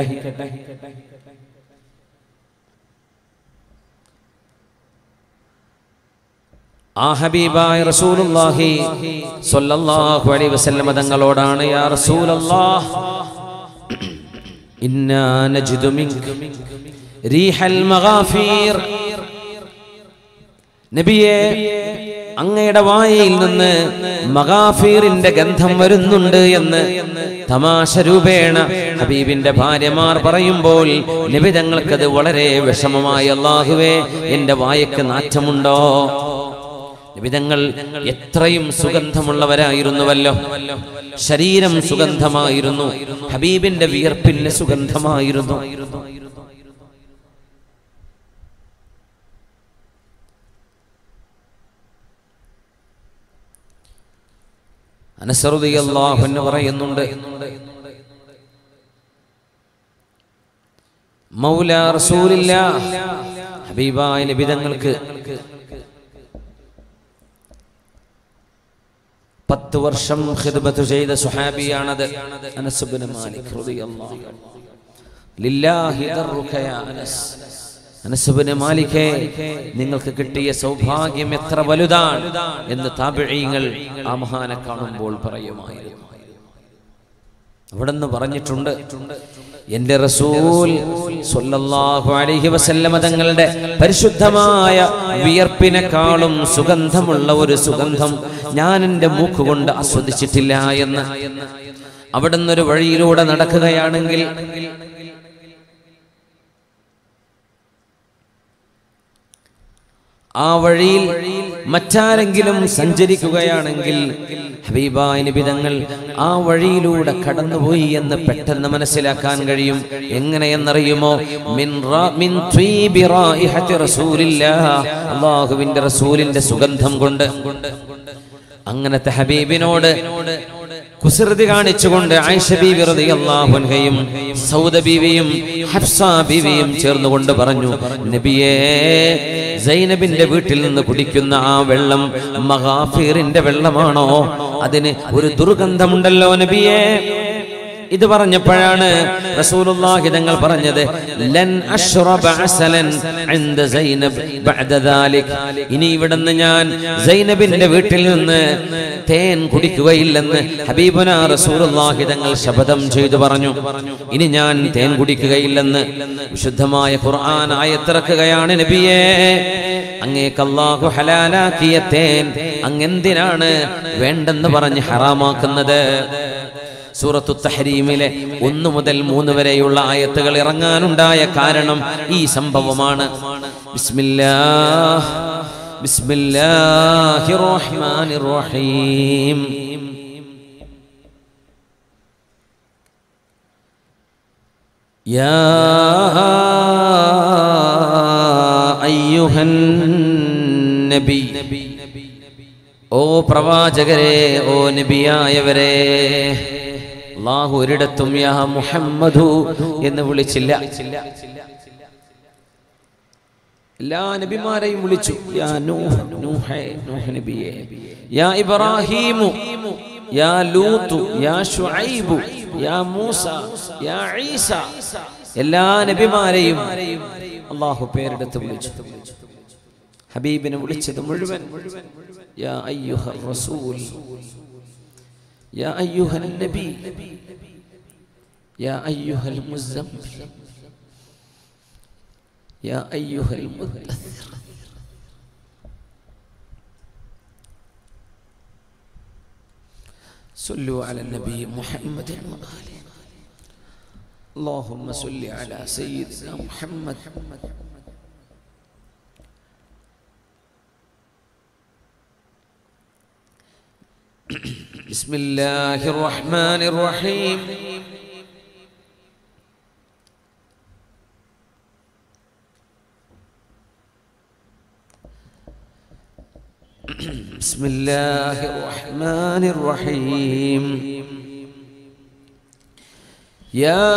ആ ഹബീബായ റസൂലുള്ളാഹി സ്വല്ലല്ലാഹു അലൈഹി വസല്ലമ തങ്ങളോടാണ് യാ റസൂലല്ലാഹ് ഇന്നാ നജിദു മിൻക റീഹൽ മഗാഫീർ നബിയെ അങ്ങയുടെ വായയിൽ നിന്ന് മഗാഫീറിന്റെ ഗന്ധം വരുന്നുണ്ട് എന്ന് തമാശ രൂപേണ ഹബീബിന്റെ ഭാര്യമാർ പറയുമ്പോൾ നബി തങ്ങൾക്കത് വളരെ വിഷമമായി അള്ളാഹുവേ എന്റെ വായക്ക് നാറ്റമുണ്ടോ നിബിതങ്ങൾ എത്രയും സുഗന്ധമുള്ളവരായിരുന്നുവല്ലോ ശരീരം സുഗന്ധമായിരുന്നു ഹബീബിന്റെ വിയർപ്പിന് സുഗന്ധമായിരുന്നു അനസറുദിയല്ലാഹു എന്ന് പറയുന്നുണ്ട് മൗല റസൂലില്ല ഹബീബായ നിബിതങ്ങൾക്ക് പത്ത് വർഷം ഖിദ്മത്ത് ചെയ്ത സുഹാബിയാണത് അനസ് ഇബ്നു മാലിക് റളിയല്ലാഹു അൻഹു. ലില്ലാഹി ദർറുക യാ അനസ് അനസ് ഇബ്നു മാലിക്കേ നിങ്ങൾക്ക് കിട്ടിയ സൗഭാഗ്യം എത്ര വലുതാണ് എന്ന് താബിഈങ്ങൾ ആ മഹാനെ കാണുമ്പോൾ പറയുമായിരുന്നു അവിടെന്ന് പറഞ്ഞിട്ടുണ്ട് എന്റെ റസൂൽ സ്വല്ലല്ലാഹു അലൈഹി വസല്ലമ തങ്ങളുടെ പരിശുദ്ധമായ വിയർപ്പിനെക്കാളും സുഗന്ധമുള്ള ഒരു സുഗന്ധം ഞാൻ എൻ്റെ മൂക്കുകൊണ്ട് ആസ്വദിച്ചിട്ടില്ല എന്ന് അവിടുന്ന് ഒരു വഴിയിലൂടെ നടക്കുകയാണെങ്കിൽ ആ വഴിയിൽ മറ്റാരെങ്കിലും സഞ്ചരിക്കുകയാണെങ്കിൽ ഹബീബായ നിബിതങ്ങൾ ആ വഴിയിലൂടെ കടന്നുപോയി എന്ന് പെട്ടെന്ന് മനസ്സിലാക്കാൻ കഴിയും എങ്ങനെയെന്നറിയുമോ മിൻ റാ- മിൻ ത്വീബി റായിഹത്തി റസൂലില്ലാഹ്. അള്ളാഹുവിന്റെ റസൂലിന്റെ സുഗന്ധം കൊണ്ട് അങ്ങനത്തെ ഹബീബിനോട് കുസൃതി കാണിച്ചുകൊണ്ട് ആയിഷ ബീവി റളിയല്ലാഹു അൻഹയും സൗദ ബീവിയും ഹഫ്സ ബീവിയും ചേർന്നുകൊണ്ട് പറഞ്ഞു നബിയേ സൈനബിന്റെ വീട്ടിൽ നിന്ന് കുടിക്കുന്ന ആ വെള്ളം മഹാഫീറിന്റെ വെള്ളമാണോ അതിന് ഒരു ദുർഗന്ധമുണ്ടല്ലോ നബിയേ ഇത് പറഞ്ഞപ്പോഴാണ് റസൂലുള്ളാഹി തങ്ങൾ പറഞ്ഞത് ലൻ അശ്റബ അസലൻ ഇൻദ സൈനബ് ബഅദ ദാലിക് ഇനി ഇവിടുന്ന് ഞാൻ സൈനബിന്റെ വീട്ടിൽ നിന്ന് തേൻ കുടിക്കുകയില്ലെന്ന് ഹബീബുന റസൂലുള്ളാഹി തങ്ങൾ ശപഥം ചെയ്തു പറഞ്ഞു ഇനി ഞാൻ തേൻ കുടിക്കുകയില്ലെന്ന് വിശുദ്ധമായ ഖുർആൻ ആയത്തിറക്കുകയാണ് നബിയേ അങ്ങേക്ക് അല്ലാഹു ഹലാലാക്കിയ തേൻ അങ്ങെന്തിനാണ് വേണ്ടെന്ന് പറഞ്ഞ് ഹറാമാക്കുന്നത് സൂറത്തു തഹരീമിലെ ഒന്ന് മുതൽ മൂന്ന് വരെയുള്ള ആയത്തുകൾ ഇറങ്ങാനുണ്ടായ കാരണം ഈ സംഭവമാണ് ബിസ്മില്ലാഹ് ബിസ്മില്ലാഹിർ റഹ്മാനിർ റഹീം يا أيها النبي ഓ പ്രവാചകരെ ഓ നബിയായവരെ അള്ളാഹു ഒരിടത്തും യാ മുഹമ്മദു എന്ന് വിളിച്ചില്ല എല്ലാ നബിമാരെയും വിളിച്ചു യാ നൂഹ് നൂഹേ നൂഹ് നബിയേ യാ ഇബ്രാഹീമു യാ ലൂത്തു യാ ശുഐബു യാ മൂസ യാ ഈസ എല്ലാ നബിമാരെയും അള്ളാഹു പേരെടുത്ത് വിളിച്ചു ഹബീബിനെ വിളിച്ചത് മുഴുവൻ യാ അയ്യുഹ റസൂൽ യാ അയ്യുഹ നബി യാ അയ്യുഹൽ മുസമ്മിൽ യാ അയ്യുഹൽ മുദ്ദസ്സിർ صلوا على النبي محمد وآله اللهم صل على سيدنا محمد بسم الله الرحمن الرحيم بسم الله الرحمن الرحيم يا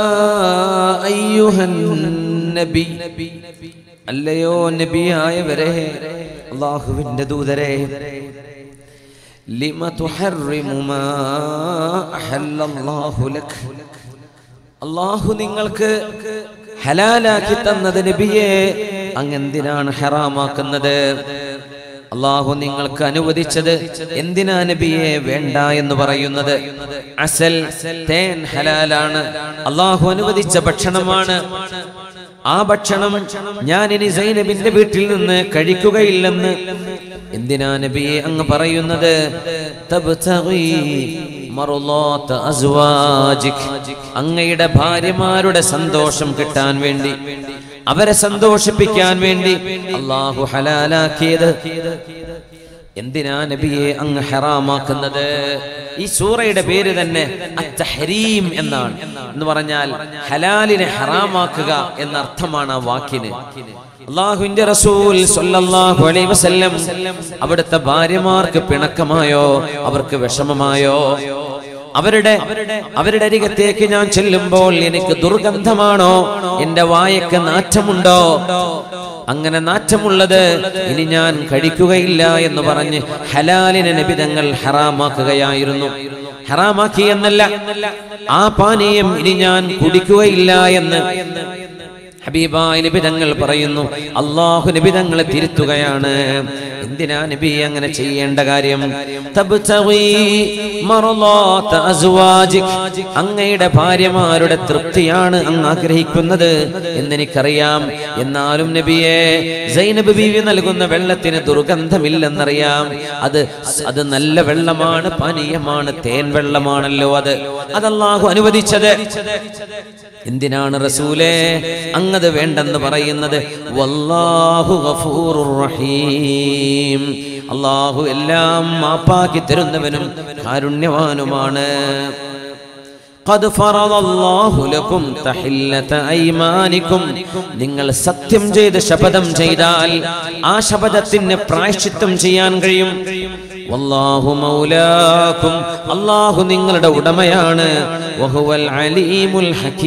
أيها النبي അല്ലയോ നബിയായവരെ അള്ളാഹുവിൻ്റെ ദൂതരെ ലിമ തുഹർറിമു മാ അഹല്ലല്ലാഹു ലക് അള്ളാഹു നിങ്ങൾക്ക് ഹലാലാക്കി തന്നത് നബിയെ അങ്ങെന്തിനാണ് ഹറാമാക്കുന്നത് അള്ളാഹു നിങ്ങൾക്ക് അനുവദിച്ചത് എന്തിനാ നബിയെ വേണ്ട എന്ന് പറയുന്നത് അസൽ തേൻ ഹലാലാണ് അള്ളാഹു അനുവദിച്ച ഭക്ഷണമാണ് ആ ഭക്ഷണം ഞാൻ ഇനി സൈനബിന്റെ വീട്ടിൽ നിന്ന് കഴിക്കുകയില്ലെന്ന് എന്തിനാ നബിയെ അങ്ങ് പറയുന്നത് തബ്തഗി മറുളാത്ത അസ്വാജിക് അങ്ങയുടെ ഭാര്യമാരുടെ സന്തോഷം കിട്ടാൻ വേണ്ടി അവരെ സന്തോഷിപ്പിക്കാൻ വേണ്ടി അള്ളാഹു ഹലാലാക്കിയത് എന്തിനാ നബിയെ അങ്ങ് ഹറാമാക്കുന്നത് ഈ സൂറയുടെ പേര് തന്നെ അത്തഹരീം എന്നാണ് എന്ന് പറഞ്ഞാൽ ഹലാലിനെ ഹറാമാക്കുക എന്ന അർത്ഥമാണ് ആ വാക്കിന് അള്ളാഹുവിന്റെ റസൂൽ സല്ലല്ലാഹു അലൈഹി വസല്ലം അവിടുത്തെ ഭാര്യമാർക്ക് പിണക്കമായോ അവർക്ക് വിഷമമായോ അവരുടെ അവരുടെ അരികത്തേക്ക് ഞാൻ ചെല്ലുമ്പോൾ എനിക്ക് ദുർഗന്ധമാണോ എന്റെ വായക്ക് നാറ്റമുണ്ടോ അങ്ങനെ നാറ്റമുള്ളത് ഇനി ഞാൻ കഴിക്കുകയില്ല എന്ന് പറഞ്ഞ് ഹലാലിനെ നബിതങ്ങൾ ഹറാമാക്കുകയായിരുന്നു ഹറാമാക്കി എന്നല്ല ആ പാനീയം ഇനി ഞാൻ കുടിക്കുകയില്ല എന്ന് ഹബീബായ നബിതങ്ങൾ പറയുന്നു അള്ളാഹു നബിതങ്ങളെ തിരുത്തുകയാണ് എന്തിനാ നബി അങ്ങനെ ചെയ്യേണ്ട കാര്യം തബ്തഗി മർളാത്ത അസ്വാജിക്. അങ്ങയുടെ ഭാര്യമാരുടെ തൃപ്തിയാണ് അങ്ങ് ആഗ്രഹിക്കുന്നത് എന്നെനിക്കറിയാം എന്നാലും നബിയെ സൈനബ് ബീവി നൽകുന്ന വെള്ളത്തിന് ദുർഗന്ധമില്ലെന്നറിയാം അത് അത് നല്ല വെള്ളമാണ് പാനീയമാണ് തേൻ വെള്ളമാണല്ലോ അത് അത് അള്ളാഹു അനുവദിച്ചത് എന്തിനാണ് റസൂലേ അങ്ങത് വേണ്ടെന്ന് പറയുന്നത് വല്ലാഹു ഗഫൂറുർ റഹീം അള്ളാഹു എല്ലാം മാപ്പാക്കി തരുന്നവനും കാരുണ്യവാനുമാണ് قد فرض الله لكم تحلة أيمانكم നിങ്ങൾ സത്യം ചെയ്ത് ശപഥം ചെയ്താൽ ആ ശപഥത്തിന് പ്രായശ്ചിത്തം ചെയ്യാൻ കഴിയും വല്ലാഹു മൗലാക്കും അല്ലാഹു നിങ്ങളുടെ ഉടമയാണ് വഹുവൽ അലീമുൽ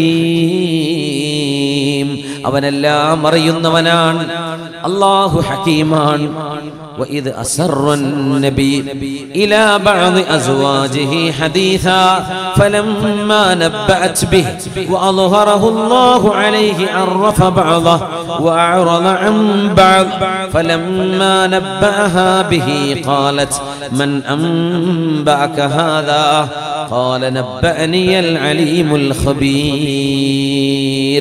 ഹകീം അവനെല്ലാം അറിയുന്നവനാണ് അല്ലാഹു ഹകീമാണ് وإذ أسر النبي إلى بعض أزواجه حديثا فلما نبأت به وأظهره الله عليه عرف بعضه وأعرض عن بعض فلما نبأها به قالت من أنبأك هذا قال نبأني العليم الخبير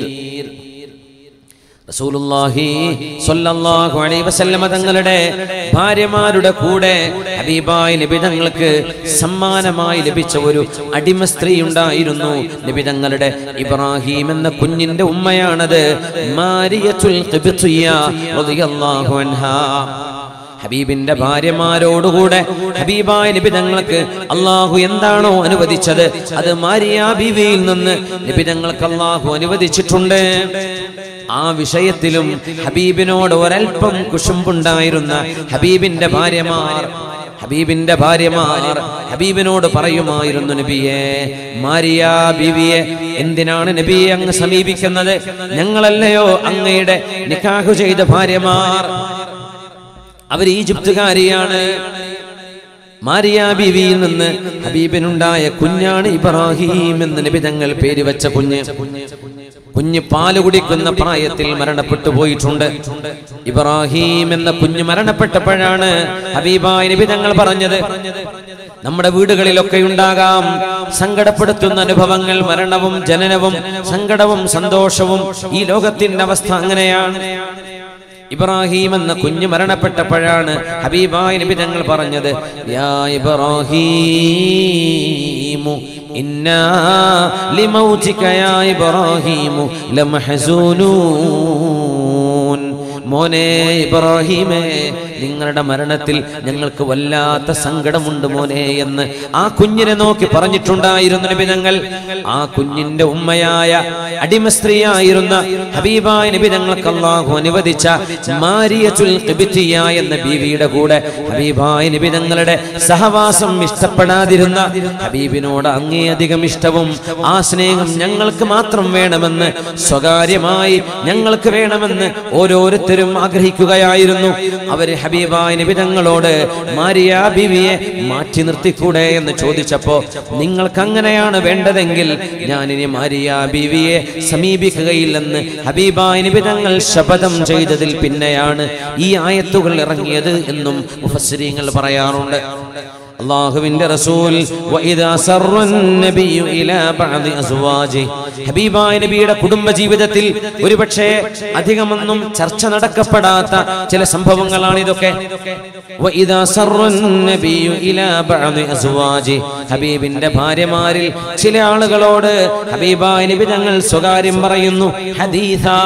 റസൂലുള്ളാഹി സ്വല്ലല്ലാഹു അലൈഹി വസല്ലമ തങ്ങളുടെ ഭാര്യമാരുടെ കൂടെ ഹബീബായ നബി തങ്ങൾക്ക് സമ്മാനമായി ലഭിച്ച ഒരു അടിമ സ്ത്രീ ഉണ്ടായിരുന്നു നബി തങ്ങളുടെ ഇബ്രാഹിം എന്ന കുഞ്ഞിന്റെ ഉമ്മയാണത് മാരിയത്തുൽ ഖിബ്തിയ്യ റളിയല്ലാഹു അൻഹാ ഹബീബിന്റെ ഭാര്യമാരോടുകൂടെ ഹബീബായ നബി തങ്ങൾക്ക് അള്ളാഹു എന്താണോ അനുവദിച്ചത് അത് മാരിയ ബീവിയിൽ നിന്ന് നബി തങ്ങൾക്ക് അള്ളാഹു അനുവദിച്ചിട്ടുണ്ട് ആ വിഷയത്തിലും ഹബീബിനോട് ഒരൽപ്പം കുശുമ്പുണ്ടായിരുന്ന ഹബീബിന്റെ ഭാര്യമാർ ഹബീബിന്റെ ഭാര്യമാർ ഹബീബിനോട് പറയുമായിരുന്നു നബിയെ മാരിയ ബീവിയെ എന്തിനാണ് നബിയെ അങ്ങ് സമീപിക്കുന്നത് ഞങ്ങളല്ലയോ അങ്ങയുടെ നിക്കാഹു ചെയ്ത ഭാര്യമാർ അവർ ഈജിപ്തുകാരിയാണ് മാരിയ ബീവിയിൽ നിന്ന് ഹബീബിനുണ്ടായ കുഞ്ഞാണ് ഇബ്രാഹിം എന്ന് നബി തങ്ങൾ പേര് വെച്ച കുഞ്ഞ് കുഞ്ഞ് പാല് കുടിക്കുന്ന പ്രായത്തിൽ മരണപ്പെട്ടു പോയിട്ടുണ്ട് ഇബ്രാഹിം എന്ന കുഞ്ഞ് മരണപ്പെട്ടപ്പോഴാണ് ഹബീബായ നബി തങ്ങൾ പറഞ്ഞത് നമ്മുടെ വീടുകളിലൊക്കെ ഉണ്ടാകാം സങ്കടപ്പെടുത്തുന്ന അനുഭവങ്ങൾ മരണവും ജനനവും സങ്കടവും സന്തോഷവും ഈ ലോകത്തിന്റെ അവസ്ഥ അങ്ങനെയാണ് ഇബ്രാഹിം എന്ന കുഞ്ഞ് മരണപ്പെട്ടപ്പോഴാണ് ഹബീബായ നബി തങ്ങൾ പറഞ്ഞത് യാ ഇബ്രാഹീമു ഇന്നാ ലിമൗതിക യാ ഇബ്രാഹീമു ലമഹസൂനൂൻ മോനെ ഇബ്രാഹിമേ നിങ്ങളുടെ മരണത്തിൽ ഞങ്ങൾക്ക് വല്ലാത്ത സങ്കടമുണ്ട് മോനെ എന്ന് ആ കുഞ്ഞിനെ നോക്കി പറഞ്ഞിട്ടുണ്ടായിരുന്നു നബി ഞങ്ങൾ ആ കുഞ്ഞിന്റെ ഉമ്മയായ അടിമ സ്ത്രീയായിരുന്ന ഹബീബായ നബി ഞങ്ങൾക്ക് അള്ളാഹു അനുവദിച്ച മാരിയത്തുൽ ഖിബ്തിയ എന്ന ബീവിയുടെ കൂടെ ഹബീബായ നബി ഞങ്ങളുടെ സഹവാസം ഇഷ്ടപ്പെടാതിരുന്ന ഹബീബിനോട് അങ്ങേയധികം ഇഷ്ടവും ആ സ്നേഹം ഞങ്ങൾക്ക് മാത്രം വേണമെന്ന് സ്വകാര്യമായി ഞങ്ങൾക്ക് വേണമെന്ന് ഓരോരുത്തരും ആഗ്രഹിക്കുകയായിരുന്നു അവര് ഹബീബായ നബി തങ്ങളോട് മാരിയ ബീവിയെ മാറ്റി നിർത്തിക്കൂടെ എന്ന് ചോദിച്ചപ്പോ നിങ്ങൾക്ക് അങ്ങനെയാണ് വേണ്ടതെങ്കിൽ ഞാൻ ഇനി മാരിയ ബീവിയെ സമീപിക്കുകയില്ലെന്ന് ഹബീബായ നബി തങ്ങൾ ശപഥം ചെയ്തതിൽ പിന്നെയാണ് ഈ ആയത്തുകൾ ഇറങ്ങിയത് എന്നും മുഫസ്സിരീങ്ങൾ പറയാറുണ്ട് അള്ളാഹുവിന്റെ റസൂൽ വഇദാ സർറൻ നബിയു ഇലാ ബഅദി അസ്വാജി ഹബീബായ നബിയുടെ കുടുംബ ജീവിതത്തിൽ ഒരുപക്ഷെ അധികമൊന്നും ചർച്ച നടക്കപ്പെടാത്ത ചില സംഭവങ്ങളാണ് ഇതൊക്കെ വഇദാ സർറൻ നബിയു ഇലാ ബഅദി അസ്വാജി ഹബീബിന്റെ ഭാര്യമാരിൽ ചില ആളുകളോട് ഹബീബായ നബി തങ്ങൾ സ്വകാര്യം പറയുന്നു ഹദീസാ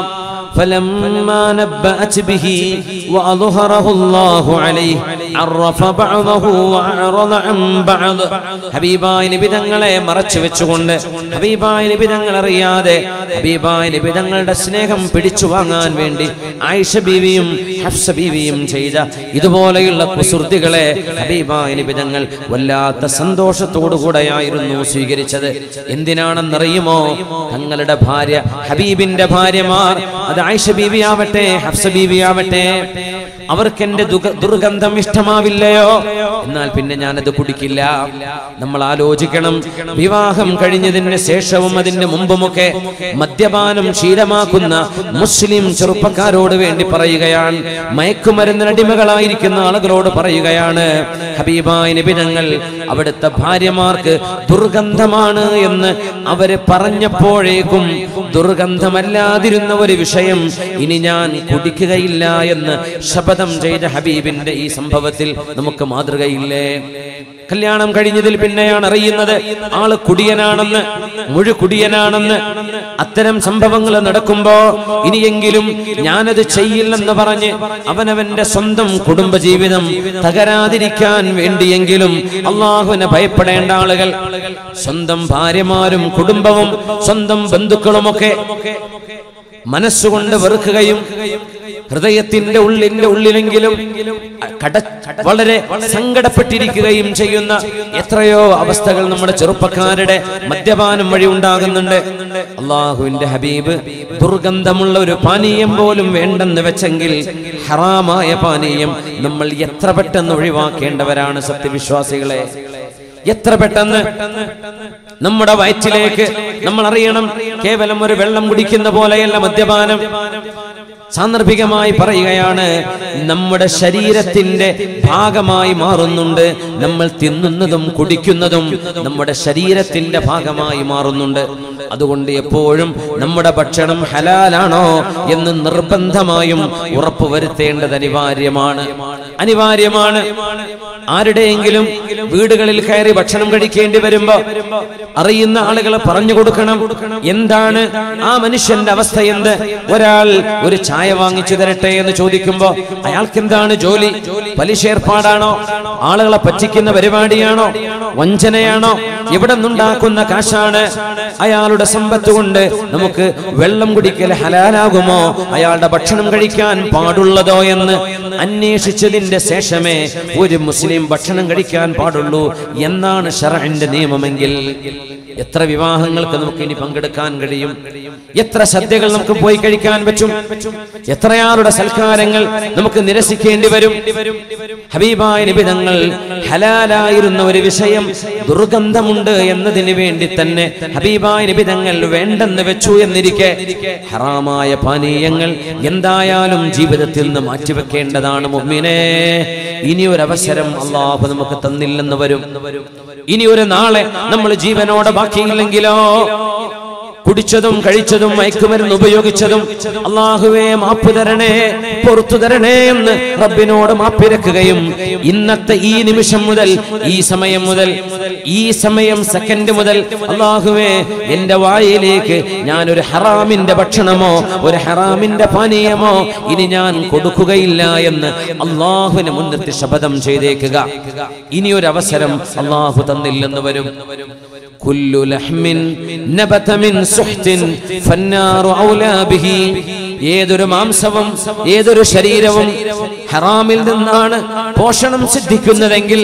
فلما نبأت به وأظهره الله عليه عرف بعضه وأعرض عن بعض ഹബീബായ നിബിതങ്ങളെ മറച്ചു വെച്ചുകൊണ്ട് ഹബീബായ നിബിതങ്ങൾ അറിയാതെ ഹബീബായ നിബിതങ്ങളുടെ സ്നേഹം പിടിച്ചു വാങ്ങാൻ വേണ്ടി ആയിഷ ബീവിയും ഹഫ്സ ബീവിയും ചെയ്ത ഇതുപോലെയുള്ള കുസൃതികളെ ഹബീബായ നിബിതങ്ങൾ വല്ലാത്ത സന്തോഷത്തോടുകൂടെയായിരുന്നു സ്വീകരിച്ചത് എന്തിനാണെന്നറിയുമോ തങ്ങളുടെ ഭാര്യ ഹബീബിന്റെ ഭാര്യമാർ അത് ആയിഷ ബീവി ആവട്ടെ ഹഫ്സ ബീവി ആവട്ടെ അവർക്ക് എന്റെ ദുഃഖ- ദുർഗന്ധം ഇഷ്ടമാവില്ലയോ എന്നാൽ പിന്നെ ഞാനത് കുടിക്കില്ല നമ്മൾ ആലോചിക്കണം വിവാഹം കഴിഞ്ഞതിന് ശേഷവും അതിന്റെ മുമ്പുമൊക്കെ മദ്യപാനം ശീലമാക്കുന്ന മുസ്ലിം ചെറുപ്പക്കാരോട് വേണ്ടി പറയുകയാണ് മയക്കുമരുന്നിന് അടിമകളായിരിക്കുന്ന ആളുകളോട് പറയുകയാണ് ഹബീബായ നിബിനങ്ങൾ അവിടുത്തെ ഭാര്യമാർക്ക് ദുർഗന്ധമാണ് എന്ന് അവര് പറഞ്ഞപ്പോഴേക്കും ദുർഗന്ധമല്ലാതിരുന്ന ഒരു വിഷയം ഇനി ഞാൻ കുടിക്കുകയില്ല എന്ന് ശപഥം ചെയ്ത ഹബീബിന്റെ ഈ സംഭവത്തിൽ നമുക്ക് മാതൃകയില്ലേ കല്യാണം കഴിഞ്ഞതിൽ പിന്നെയാണ് അറിയുന്നത് ആള് കുടിയനാണെന്ന് മുഴു കുടിയനാണെന്ന് അത്തരം സംഭവങ്ങൾ നടക്കുമ്പോ ഇനിയെങ്കിലും ഞാനത് ചെയ്യില്ലെന്ന് പറഞ്ഞ് അവനവന്റെ സ്വന്തം കുടുംബജീവിതം തകരാതിരിക്കാൻ വേണ്ടിയെങ്കിലും അള്ളാഹുവിനെ ഭയപ്പെടേണ്ട ആളുകൾ സ്വന്തം ഭാര്യമാരും കുടുംബവും സ്വന്തം ബന്ധുക്കളുമൊക്കെ മനസ്സുകൊണ്ട് വെറുക്കുകയും ഹൃദയത്തിന്റെ ഉള്ളിന്റെ ഉള്ളിലെങ്കിലും കട വളരെ സങ്കടപ്പെട്ടിരിക്കുകയും ചെയ്യുന്ന എത്രയോ അവസ്ഥകൾ നമ്മുടെ ചെറുപ്പക്കാരുടെ മദ്യപാനം വഴി ഉണ്ടാകുന്നുണ്ട് അള്ളാഹുവിന്റെ ഹബീബ് ദുർഗന്ധമുള്ള ഒരു പാനീയം പോലും വേണ്ടെന്ന് വെച്ചെങ്കിൽ ഹറാമായ പാനീയം നമ്മൾ എത്ര പെട്ടെന്ന് ഒഴിവാക്കേണ്ടവരാണ് സത്യവിശ്വാസികളെ എത്ര പെട്ടെന്ന് നമ്മുടെ വയറ്റിലേക്ക് നമ്മൾ അറിയണം കേവലം ഒരു വെള്ളം കുടിക്കുന്ന പോലെയല്ല മദ്യപാനം സാന്ദർഭികമായി പറയുകയാണ് നമ്മുടെ ശരീരത്തിന്റെ ഭാഗമായി മാറുന്നുണ്ട് നമ്മൾ തിന്നുന്നതും കുടിക്കുന്നതും നമ്മുടെ ശരീരത്തിന്റെ ഭാഗമായി മാറുന്നുണ്ട് അതുകൊണ്ട് എപ്പോഴും നമ്മുടെ ഭക്ഷണം ഹലാലാണോ എന്ന് നിർബന്ധമായും ഉറപ്പുവരുത്തേണ്ടത് അനിവാര്യമാണ് അനിവാര്യമാണ് ആരുടെയെങ്കിലും വീടുകളിൽ കയറി ഭക്ഷണം കഴിക്കേണ്ടി വരുമ്പോ അറിയുന്ന ആളുകളെ പറഞ്ഞു കൊടുക്കണം എന്താണ് ആ മനുഷ്യന്റെ അവസ്ഥ എന്ത് ഒരാൾ ഒരു ചായ വാങ്ങിച്ചു തരട്ടെ എന്ന് ചോദിക്കുമ്പോ അയാൾക്ക് എന്താണ് ജോലി പലിശ ഏർപ്പാടാണോ ആളുകളെ പറ്റിക്കുന്ന പരിപാടിയാണോ വഞ്ചനയാണോ എവിടെ നിന്നുണ്ടാക്കുന്ന കാശാണ് അയാളുടെ സമ്പത്ത് കൊണ്ട് നമുക്ക് വെള്ളം കുടിക്കൽ ഹലാലാകുമോ അയാളുടെ ഭക്ഷണം കഴിക്കാൻ പാടുള്ളതോ എന്ന് അന്വേഷിച്ചതിന്റെ ശേഷമേ ഒരു മുസ്ലിം ഭക്ഷണം കഴിക്കാൻ പാടുള്ളൂ എന്നാണ് ഷറന്റെ നിയമമെങ്കിൽ എത്ര വിവാഹങ്ങൾക്ക് നമുക്ക് ഇനി പങ്കെടുക്കാൻ കഴിയും എത്ര സദ്യകൾ നമുക്ക് പോയി കഴിക്കാൻ പറ്റും എത്രയാളുടെ സൽക്കാരങ്ങൾ നമുക്ക് നിരസിക്കേണ്ടി വരും ഹബീബായ നിബിതങ്ങൾ ഹലാലായിരുന്ന ഒരു വിഷയം ദുർഗന്ധമുണ്ട് എന്നതിന് വേണ്ടി തന്നെ ഹബീബായ നിബിതങ്ങൾ വേണ്ടെന്ന് വെച്ചു എന്നിരിക്കെ ഹറാമായ പാനീയങ്ങൾ എന്തായാലും ജീവിതത്തിൽ നിന്ന് മാറ്റിവെക്കേണ്ടതാണ് മുമ്മിനെ ഇനി ഒരു അവസരം അള്ളാഹു നമുക്ക് തന്നില്ലെന്ന് വരും ഇനി ഒരു നാളെ നമ്മൾ ജീവനോടെ ബാക്കിയില്ലെങ്കിലോ കുടിച്ചതും കഴിച്ചതും മയക്കുമരുന്ന് ഉപയോഗിച്ചതും അള്ളാഹുവേ മാപ്പ് തരണേ പുറത്തു തരണേ എന്ന് റബ്ബിനോട് മാപ്പിരക്കുകയും ഇന്നത്തെ ഈ നിമിഷം മുതൽ ഈ സമയം മുതൽ ഈ സമയം സെക്കൻഡ് മുതൽ അള്ളാഹുവേ എന്റെ വായിലേക്ക് ഞാൻ ഒരു ഹറാമിന്റെ ഭക്ഷണമോ ഒരു ഹറാമിന്റെ പാനീയമോ ഇനി ഞാൻ കൊടുക്കുകയില്ല എന്ന് അള്ളാഹുവിനെ മുൻനിർത്തി ശപഥം ചെയ്തേക്കുക ഇനി ഒരു അവസരം അള്ളാഹു തന്നില്ലെന്ന് വരും كل لحم نبت من سحت فالنار أولى به ഏതൊരു മാംസവും ഏതൊരു ശരീരവും ഹറാമിൽ നിന്നാണ് പോഷണം സിദ്ധിക്കുന്നതെങ്കിൽ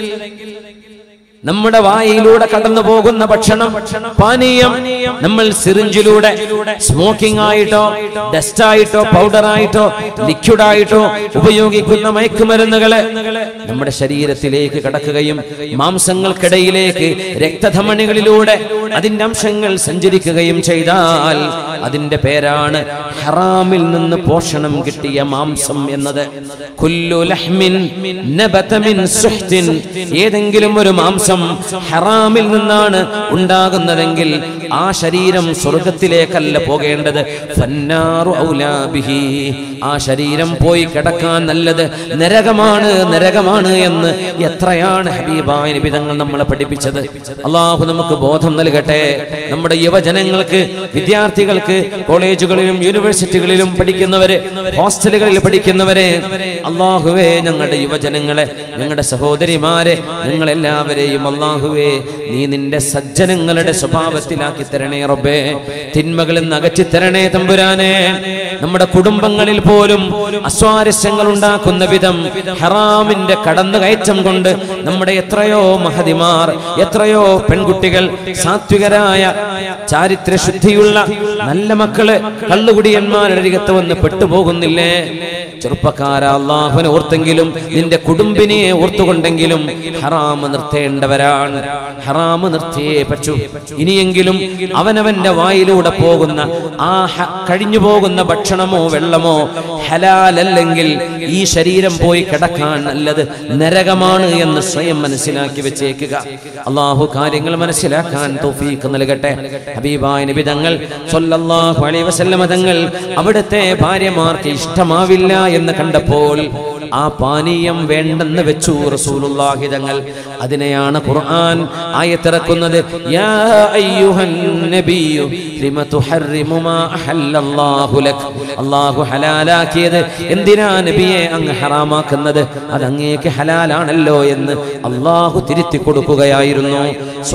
നമ്മുടെ വായിലൂടെ കടന്നു പോകുന്ന ഭക്ഷണം പാനീയം നമ്മൾ സിറിഞ്ചിലൂടെ സ്മോക്കിംഗ് ആയിട്ടോ ഡസ്റ്റ് ആയിട്ടോ പൗഡർ ആയിട്ടോ ലിക്വിഡ് ആയിട്ടോ ഉപയോഗിക്കുന്ന മയക്കുമരുന്നുകള് നമ്മുടെ ശരീരത്തിലേക്ക് കടക്കുകയും മാംസങ്ങൾക്കിടയിലേക്ക് രക്തധമനികളിലൂടെ അതിന്റെ അംശങ്ങൾ സഞ്ചരിക്കുകയും ചെയ്താൽ അതിന്റെ പേരാണ് ഹറാമിൽ നിന്ന് പോഷണം കിട്ടിയ മാംസം എന്നത് കുല്ലു ലഹ്മിൻ നബത മിൻ സുഹ്തിൻ ഏതെങ്കിലും ഒരു മാംസം ഹറാമിൽ നിന്നാണ് ഉണ്ടാകുന്നതെങ്കിൽ ആ ശരീരം സ്വർഗത്തിലേക്കല്ല പോകേണ്ടത് ഫന്നാറു ഔലാ ബിഹി ആ ശരീരം പോയി കിടക്കാൻ നല്ലത് നരകമാണ് നരകമാണ് എന്ന് എത്രയാണ് ഹബീബായ നിബിതങ്ങൾ നമ്മളെ പഠിപ്പിച്ചത് അള്ളാഹു നമുക്ക് ബോധം നൽകട്ടെ നമ്മുടെ യുവജനങ്ങൾക്ക് വിദ്യാർത്ഥികൾക്ക് കോളേജുകളിലും യൂണിവേഴ്സിറ്റികളിലും പഠിക്കുന്നവര് ഹോസ്റ്റലുകളിൽ പഠിക്കുന്നവരെ അള്ളാഹുവേ ഞങ്ങളുടെ യുവജനങ്ങളെ ഞങ്ങളുടെ സഹോദരിമാരെ ഞങ്ങളെല്ലാവരെയും അള്ളാഹുവേ നീ നിന്റെ സജ്ജനങ്ങളുടെ സ്വഭാവത്തിലാക്കി തരണേ റബ്ബേ തിന്മകളിൽ നിന്ന് അകറ്റി തരണേ തമ്പുരാനെ നമ്മുടെ കുടുംബങ്ങളിൽ പോലും അസ്വാരസ്യങ്ങൾ ഉണ്ടാക്കുന്ന വിധം ഹറാമിന്റെ കടന്നുകയറ്റം കൊണ്ട് നമ്മുടെ എത്രയോ മഹതിമാർ എത്രയോ പെൺകുട്ടികൾ സാത്വികരായ ചാരിത്രശുദ്ധിയുള്ള നല്ല മക്കള് കള്ളുകുടിയന്മാരുടെ അരികത്ത് വന്ന് പെട്ടുപോകുന്നില്ലേ ചെറുപ്പക്കാര അള്ളാഹുവിനെ ഓർത്തെങ്കിലും നിന്റെ കുടുംബിനെ ഓർത്തുകൊണ്ടെങ്കിലും ഹറാമ് നിർത്തേണ്ടവരാണ് ഹറാമ് നിർത്തിയേ പറ്റൂ ഇനിയെങ്കിലും അവനവന്റെ വായിലൂടെ പോകുന്ന ആ ഹ- കഴിഞ്ഞു പോകുന്ന ഭക്ഷണമോ വെള്ളമോ ഹലാലല്ലെങ്കിൽ ഈ ശരീരം പോയി കിടക്കാൻ നല്ലത് നരകമാണ് എന്ന് സ്വയം മനസ്സിലാക്കി വെച്ചേക്കുക അള്ളാഹു കാര്യങ്ങൾ മനസ്സിലാക്കാൻ തൗഫീഖ് നൽകട്ടെ ഹബീബായ നബിതങ്ങൾ സ്വല്ലല്ലാഹു അലൈഹി വസല്ലമ തങ്ങൾ അവിടുത്തെ ഭാര്യമാർക്ക് ഇഷ്ടമാവില്ല എന്ന് കണ്ടപ്പോൾ ആ പാനീയം വേണ്ടെന്ന് വെച്ചു റസൂലുള്ളാഹി തങ്ങൾ അതിനെയാണ് ഖുർആൻ ആയത്തിറക്കുന്നത് യാ അയ്യുഹൻ നബിയു ലിമ തുഹർറിമു മാ അഹല്ലല്ലാഹു ലക് അല്ലാഹു ഹലാലാക്കിയത് എന്തിനാ നബിയെ അങ്ങ് ഹറാമാക്കുന്നത് അത് അങ്ങേക്ക് ഹലാലാണല്ലോ എന്ന് അള്ളാഹു തിരുത്തി കൊടുക്കുകയായിരുന്നു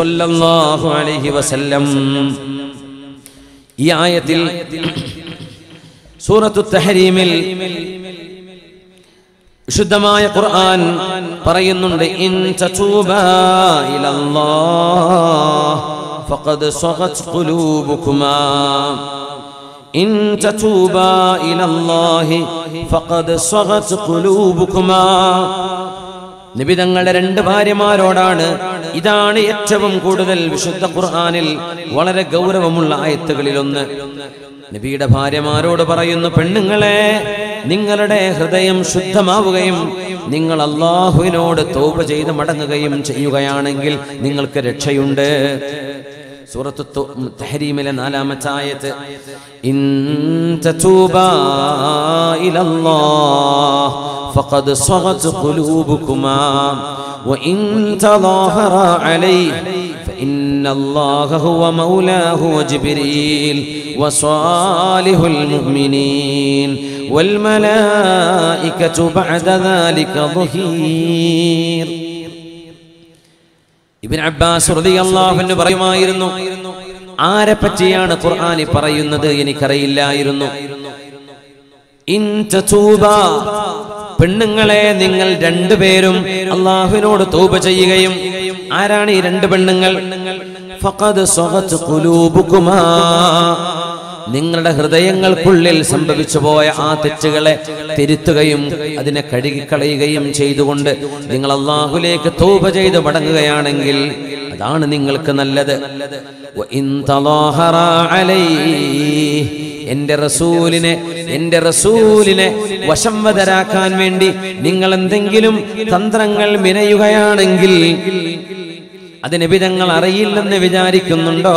സ്വല്ലല്ലാഹു അലൈഹി വസല്ലം ഈ ആയത്തിൽ സൂറത്തു തഹരീമിൽ വിശുദ്ധമായ ഖുർആൻ പറയുന്നുണ്ട് ഇൻ തതൂബാ ഇലല്ലാഹ് ഫഖദ് സഗത് ഖുലൂബുകുമാ ഇൻ തതൂബാ ഇലല്ലാഹി ഫഖദ് സഗത് ഖുലൂബുകുമാ നബി തങ്ങളുടെ രണ്ട് ഭാര്യമാരോടാണ് ഇതാണ് ഏറ്റവും കൂടുതൽ വിശുദ്ധ ഖുർആനിൽ വളരെ ഗൗരവമുള്ള ആയത്തുകളിലൊന്ന് നബിയുടെ ഭാര്യമാരോട് പറയുന്നു പെണ്ണുങ്ങളെ നിങ്ങളുടെ ഹൃദയം ശുദ്ധമാവുകയും നിങ്ങൾ അള്ളാഹുവിനോട് തോപ ചെയ്ത് മടങ്ങുകയും ചെയ്യുകയാണെങ്കിൽ നിങ്ങൾക്ക് രക്ഷയുണ്ട് സൂറത്ത് തു- തഹരീമിലെ നാലാമത്തെ ആയത്ത് ഇൻ തതൂബാ ഇലല്ലാഹ് ഫഖദ് സ്വഗത് ഖുലൂബുകുമാ وإن تظاهرا عليه فإن الله هو مولاه وجبريل وصالح المؤمنين والملائكة بعد ذلك ظهير ഇബിൻ അബ്ബാസ് റളിയല്ലാഹു പറയുമായിരുന്നു ആരെ പറ്റിയാണ് ഖുർആനി പറയുന്നത് എനിക്കറിയില്ലായിരുന്നു ഇൻ തതൂബാ പെണ്ണുങ്ങളെ നിങ്ങൾ രണ്ടുപേരും അള്ളാഹുവിനോട് തൗബ ചെയ്യുകയും ആരാണ് ഈ രണ്ട് പെണ്ണുങ്ങൾ ഫഖദ് സ്വഗത് ഖുലൂബുകുമാ നിങ്ങളുടെ ഹൃദയങ്ങൾക്കുള്ളിൽ സംഭവിച്ചു പോയ ആ തെറ്റുകളെ തിരുത്തുകയും അതിനെ കഴുകിക്കളയുകയും ചെയ്തുകൊണ്ട് നിങ്ങൾ അള്ളാഹുലേക്ക് തൗബ ചെയ്ത് മടങ്ങുകയാണെങ്കിൽ അതാണ് നിങ്ങൾക്ക് നല്ലത് വഇൻ തളാഹറാ അലൈഹി എന്റെ റസൂലിനെ എന്റെ റസൂലിനെ വശംവതരാക്കാൻ വേണ്ടി നിങ്ങൾ എന്തെങ്കിലും തന്ത്രങ്ങൾ മിനയുകയാണെങ്കിൽ അതിന് വിധങ്ങൾ അറിയില്ലെന്ന് വിചാരിക്കുന്നുണ്ടോ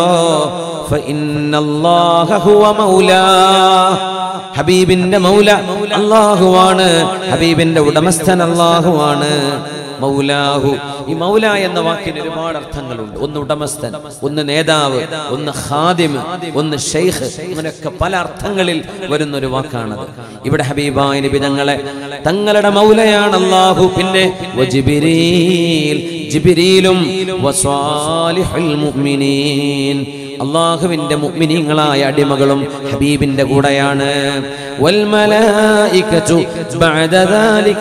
ഫഇന്നല്ലാഹ ഹുവ മൗലാ. ഹബീബിന്റെ മൗല അള്ളാഹുവാണ് ഹബീബിന്റെ ഉടമസ്ഥൻ അള്ളാഹുവാണ് മൗലാഹു ഈ മൗല എന്ന വാക്കിന് ഒരുപാട് അർത്ഥങ്ങളുണ്ട് ഒന്ന് ഉടമസ്ഥൻ ഒന്ന് നേതാവ് ഒന്ന് ഖാദിം ഒന്ന് ഷെയ്ഖ് അങ്ങനെയൊക്കെ പല അർത്ഥങ്ങളിൽ വരുന്ന ഒരു വാക്കാണത് ഇവിടെ ഹബീബായ നബി തങ്ങളെ തങ്ങളുടെ മൗലയാണ് അല്ലാഹു പിന്നെ വജിബിരീൽ ജിബിരീലും വസ്വാലിഹുൽ മുഅ്മിനീൻ അള്ളാഹുവിന്റെ മുഅ്മിനീങ്ങളായ അടിമകളും ഹബീബിന്റെ കൂടെയാണ് വൽ മലായികതു ബഅദ ദാലിക